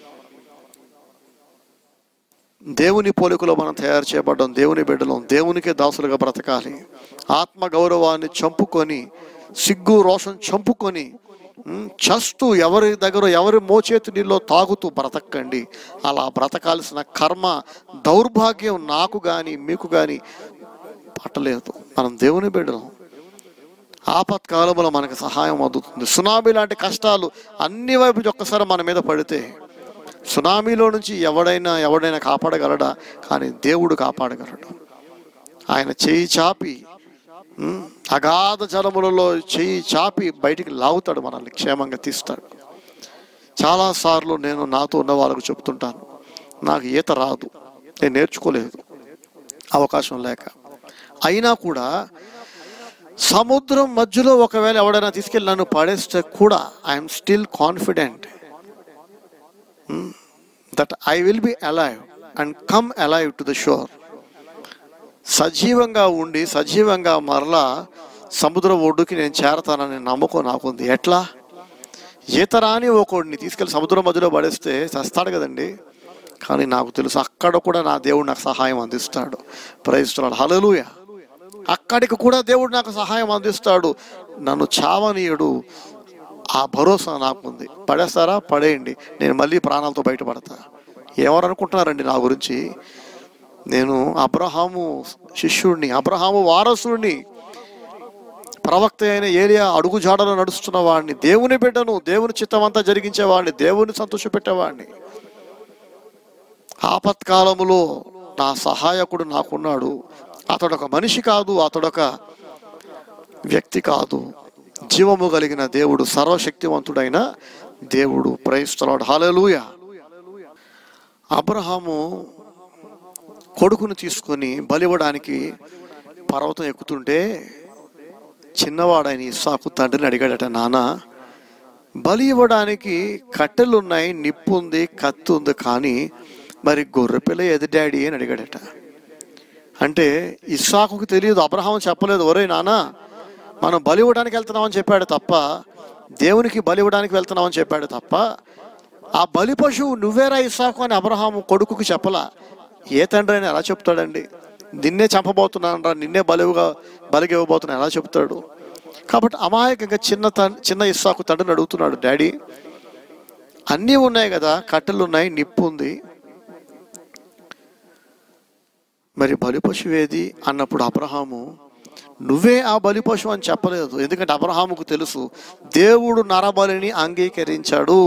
A: దేవుని పోలికలో మనం తయారు చేయబడ్డాం దేవుని బిడ్డలం దేవునికే దాసులుగా బ్రతకాలి ఆత్మ గౌరవాన్ని చంపుకొని సిగ్గు రోషం చంపుకొని ఉమ్, చస్తూ ఎవరి దగ్గర ఎవరి మోచేతి నీళ్ళలో తాగుతూ బ్రతకండి అలా బ్రతకాల్సిన కర్మ దౌర్భాగ్యం నాకు కానీ మీకు కానీ పట్టలేదు మనం దేవుని బిడ్డలం ఆపత్కాలంలో మనకు సహాయం అందుతుంది సునామీ లాంటి కష్టాలు అన్ని వైపు నుంచి ఒక్కసారి మన మీద పడితే సునామీలో నుంచి ఎవడైనా ఎవడైనా కాపాడగలడా కానీ దేవుడు కాపాడగలడు ఆయన చేయి చాపి ఉమ్, అగాధ జలములలో చేయి చాపి బయటికి లాగుతాడు మనల్ని క్షేమంగా తీస్తాడు చాలాసార్లు నేను నాతో ఉన్న వాళ్ళకు చెప్తుంటాను నాకు ఈత రాదు నేను నేర్చుకోలేదు అవకాశం లేక అయినా కూడా సముద్రం మధ్యలో ఒకవేళ ఎవడైనా తీసుకెళ్ళి నన్ను పడేస్తే కూడా I'm still confident that I will be alive and come alive to the shore సజీవంగా ఉండి సజీవంగా మరలా సముద్ర ఒడ్డుకి నేను చేరతానని నమ్మకం నాకుంది ఎట్లా ఈత రాని ఒకడిని తీసుకెళ్ళి సముద్రం మధ్యలో పడేస్తే చస్తాడు కదండి కానీ నాకు తెలుసు అక్కడ కూడా నా దేవుడు నాకు సహాయం అందిస్తాడు ప్రయత్నిస్తున్నాడు హలలుయ అక్కడికి కూడా దేవుడు నాకు సహాయం అందిస్తాడు నన్ను చావనీయుడు ఆ భరోసా నాకుంది పడేస్తారా పడేయండి నేను మళ్ళీ ప్రాణాలతో బయటపడతా ఎవరు అనుకుంటున్నారండి నా గురించి నేను అబ్రహాము శిష్యుడిని అబ్రహాము వారసుడిని ప్రవక్త అయిన ఏలియా అడుగు జాడలో నడుస్తున్న వాడిని దేవుని బిడ్డను దేవుని చిత్తమంతా జరిగించేవాడిని దేవుని సంతోషపెట్టేవాడిని ఆపత్కాలములో నా సహాయకుడు నాకున్నాడు అతడొక మనిషి కాదు అతడొక వ్యక్తి కాదు జీవము కలిగిన దేవుడు సర్వశక్తివంతుడైన దేవుడు ప్రయిస్తున్నాడు హాలూయ అబ్రహాము కొడుకును తీసుకొని బలివ్వడానికి పర్వతం ఎక్కుతుంటే చిన్నవాడైన ఇస్సాకు తండ్రిని అడిగాడట నాన్న బలి ఇవ్వడానికి కట్టెలు ఉన్నాయి నిప్పు ఉంది కత్తి ఉంది కానీ మరి గొర్రెపిల్ల ఎది డాడీ అని అడిగాడట అంటే ఇస్సాకుకు తెలియదు అబ్రహాం చెప్పలేదు ఒరే నాన్న మనం బలి ఇవ్వడానికి వెళ్తున్నామని చెప్పాడు తప్ప దేవునికి బలి ఇవ్వడానికి వెళ్తున్నామని చెప్పాడు తప్ప ఆ బలి పశువు నువ్వేరా ఇస్సాకు అని అబ్రహాము కొడుకుకి చెప్పలా ఏ తండ్రి అయినా ఎలా చెప్తాడండి నిన్నే చంపబోతున్నానరా నిన్నే బలిగా బలికి ఇవ్వబోతున్నా ఎలా చెప్తాడు కాబట్టి అమాయకంగా చిన్న తన్ చిన్న ఇస్సాకు తండ్రిని అడుగుతున్నాడు డాడీ అన్నీ ఉన్నాయి కదా కట్టెలు ఉన్నాయి నిప్పు ఉంది మరి బలి పశువు ఏది అన్నప్పుడు అబ్రహాము నువ్వే ఆ బలి పశువు అని చెప్పలేదు ఎందుకంటే అబ్రహాముకు తెలుసు దేవుడు నరబలిని అంగీకరించాడు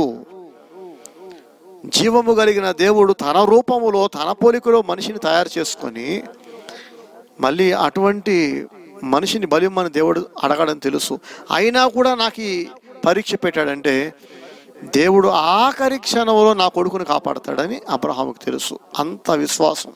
A: జీవము కలిగిన దేవుడు తన రూపములో తన పోలికలో మనిషిని తయారు చేసుకొని మళ్ళీ అటువంటి మనిషిని బలిమ్మని దేవుడు అడగడం తెలుసు అయినా కూడా నాకు ఈ పరీక్ష పెట్టాడంటే దేవుడు ఆఖరి క్షణంలో నా కొడుకుని కాపాడతాడని అబ్రహాముకు తెలుసు అంత విశ్వాసం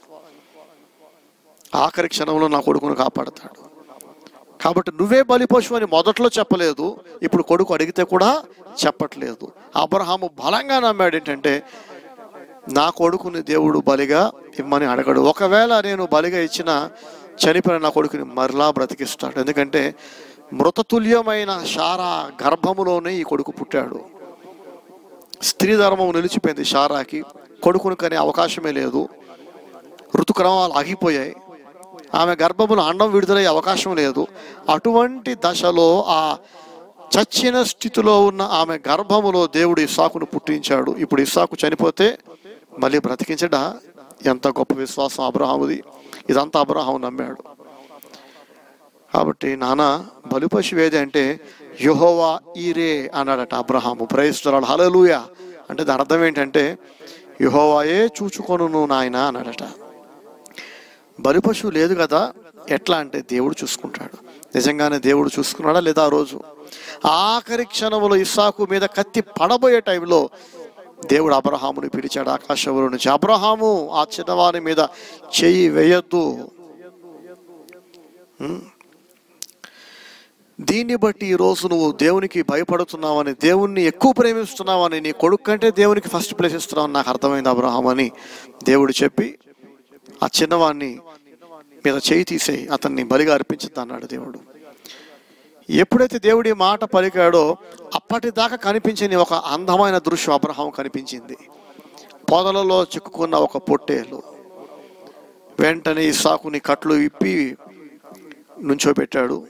A: ఆఖరి క్షణంలో నా కొడుకును కాపాడతాడు కాబట్టి నువ్వే బలి పశువు అని మొదట్లో చెప్పలేదు ఇప్పుడు కొడుకు అడిగితే కూడా చెప్పట్లేదు అబ్రహాము బలంగా నమ్మాడు ఏంటంటే నా కొడుకుని దేవుడు బలిగా ఇమ్మని అడగడు ఒకవేళ నేను బలిగా ఇచ్చిన చనిపోయిన నా కొడుకుని మరలా బ్రతికిస్తాడు ఎందుకంటే మృతతుల్యమైన షారా గర్భములోనే ఈ కొడుకు పుట్టాడు స్త్రీ ధర్మం నిలిచిపోయింది షారాకి కొడుకును కనే అవకాశమే లేదు ఋతుక్రమాలు ఆగిపోయాయి ఆమె గర్భములో అండం విడుదలయ్యే అవకాశం లేదు అటువంటి దశలో ఆ చచ్చిన స్థితిలో ఉన్న ఆమె గర్భములో దేవుడు ఇస్సాకును పుట్టించాడు ఇప్పుడు ఇస్సాకు చనిపోతే మళ్ళీ బ్రతికించడా ఎంత గొప్ప విశ్వాసం అబ్రహాముది ఇదంతా అబ్రహాము నమ్మాడు కాబట్టి నాన్న బలిపశు ఏది అంటే యహోవా ఈరే అన్నాడట అబ్రహాము ప్రయత్నిస్తున్నాడు హలలుయ అంటే దాని అర్థం ఏంటంటే యహోవాయే చూచుకొను నాయన అన్నాడట బలి పశువు లేదు కదా ఎట్లా అంటే దేవుడు చూసుకుంటాడు నిజంగానే దేవుడు చూసుకున్నాడా లేదా ఆ రోజు ఆఖరి క్షణంలో ఇస్సాకు మీద కత్తి పడబోయే టైంలో దేవుడు అబ్రహాముని పిలిచాడు ఆకాశంలో నుంచి అబ్రహాము ఆ చిన్నవాని మీద చెయ్యి వేయొద్దు ఉం? దీన్ని బట్టి ఈ రోజు నువ్వు దేవునికి భయపడుతున్నావని దేవుణ్ణి ఎక్కువ ప్రేమిస్తున్నావని నీ కొడుకు కంటే దేవునికి ఫస్ట్ ప్లేస్ ఇస్తున్నావు నాకు అర్థమైంది అబ్రహాం అని దేవుడు చెప్పి ఆ చిన్నవాడిని మీద చేయి తీసేయి అతన్ని బలిగా అర్పించద్దు అన్నాడు దేవుడు ఎప్పుడైతే దేవుడి మాట పలికాడో అప్పటిదాకా కనిపించని ఒక అందమైన దృశ్యం అబ్రహాం కనిపించింది పొదలలో చిక్కుకున్న ఒక పొట్టేలు వెంటనే ఇసాకుని కట్లు ఇప్పి నుంచోబెట్టాడు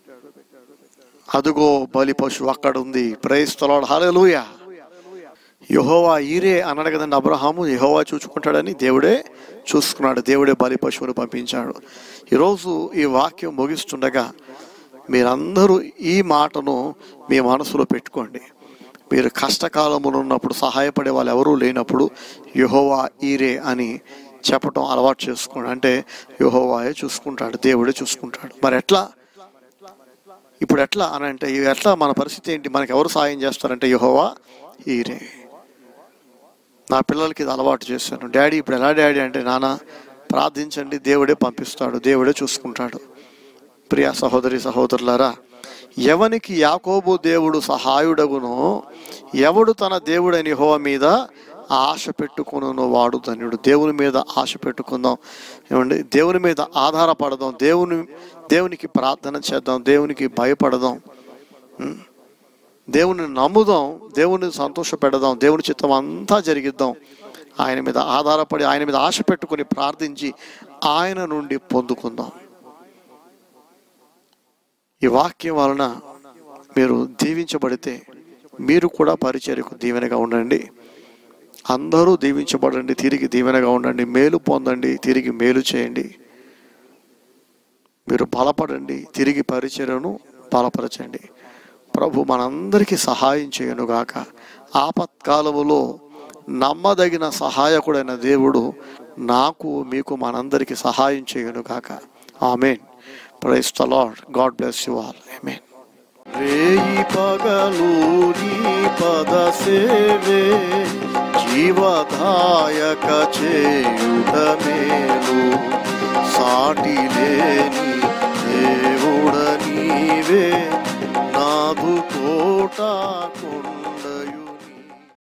A: అదుగో బలి పశువు అక్కడ ఉంది ప్రేస్తలాడు హలలుయ యహోవా ఈరే అన్నాడు కదండి అబ్రహాము యహోవా చూసుకుంటాడని దేవుడే చూసుకున్నాడు దేవుడే బలి పశువును పంపించాడు ఈరోజు ఈ వాక్యం ముగిస్తుండగా మీరందరూ ఈ మాటను మీ మనసులో పెట్టుకోండి మీరు కష్టకాలములు ఉన్నప్పుడు సహాయపడే వాళ్ళు ఎవరూ లేనప్పుడు యహోవా ఈరే అని చెప్పటం అలవాటు చేసుకోండి అంటే యహోవాయే చూసుకుంటాడు దేవుడే చూసుకుంటాడు మరి ఎట్లా ఇప్పుడు ఎట్లా అని అంటే ఇవి ఎట్లా మన పరిస్థితి ఏంటి మనకి ఎవరు సాయం చేస్తారంటే యహోవా ఈరే నా పిల్లలకి ఇది అలవాటు చేశాను డాడీ ఇప్పుడు ఎలా డాడీ అంటే నాన్న ప్రార్థించండి దేవుడే పంపిస్తాడు దేవుడే చూసుకుంటాడు ప్రియ సహోదరి సహోదరులారా ఎవనికి యాకోబు దేవుడు సహాయుడగునో ఎవడు తన దేవుడని హోవ మీద ఆశ పెట్టుకును వాడు ధన్యుడు దేవుని మీద ఆశ పెట్టుకుందాం ఏమండి దేవుని మీద ఆధారపడదాం దేవుని దేవునికి ప్రార్థన చేద్దాం దేవునికి భయపడదాం ఉం? దేవుని నమ్ముదాం దేవుని సంతోష పెడదాం దేవుని చిత్తం అంతా జరిగిద్దాం ఆయన మీద ఆధారపడి ఆయన మీద ఆశ పెట్టుకొని ప్రార్థించి ఆయన నుండి పొందుకుందాం ఈ వాక్యం వలన మీరు దీవించబడితే మీరు కూడా పరిచర్యకు దీవెనగా ఉండండి అందరూ దీవించబడండి తిరిగి దీవెనగా ఉండండి మేలు పొందండి తిరిగి మేలు చేయండి మీరు బలపడండి తిరిగి పరిచర్యను బలపరచండి ప్రభు మనందరికీ సహాయం చేయనుగాక ఆపత్కాలములో నమ్మదగిన సహాయకుడైన దేవుడు నాకు మీకు మనందరికీ సహాయం చేయనుగాక amen praise the Lord God bless you all amen రేయి పగలు నీ పద సేవే జీవదాయక చేయుట మేలు సాటి లేని దేవుడ నీవే నాదు కోట కొండ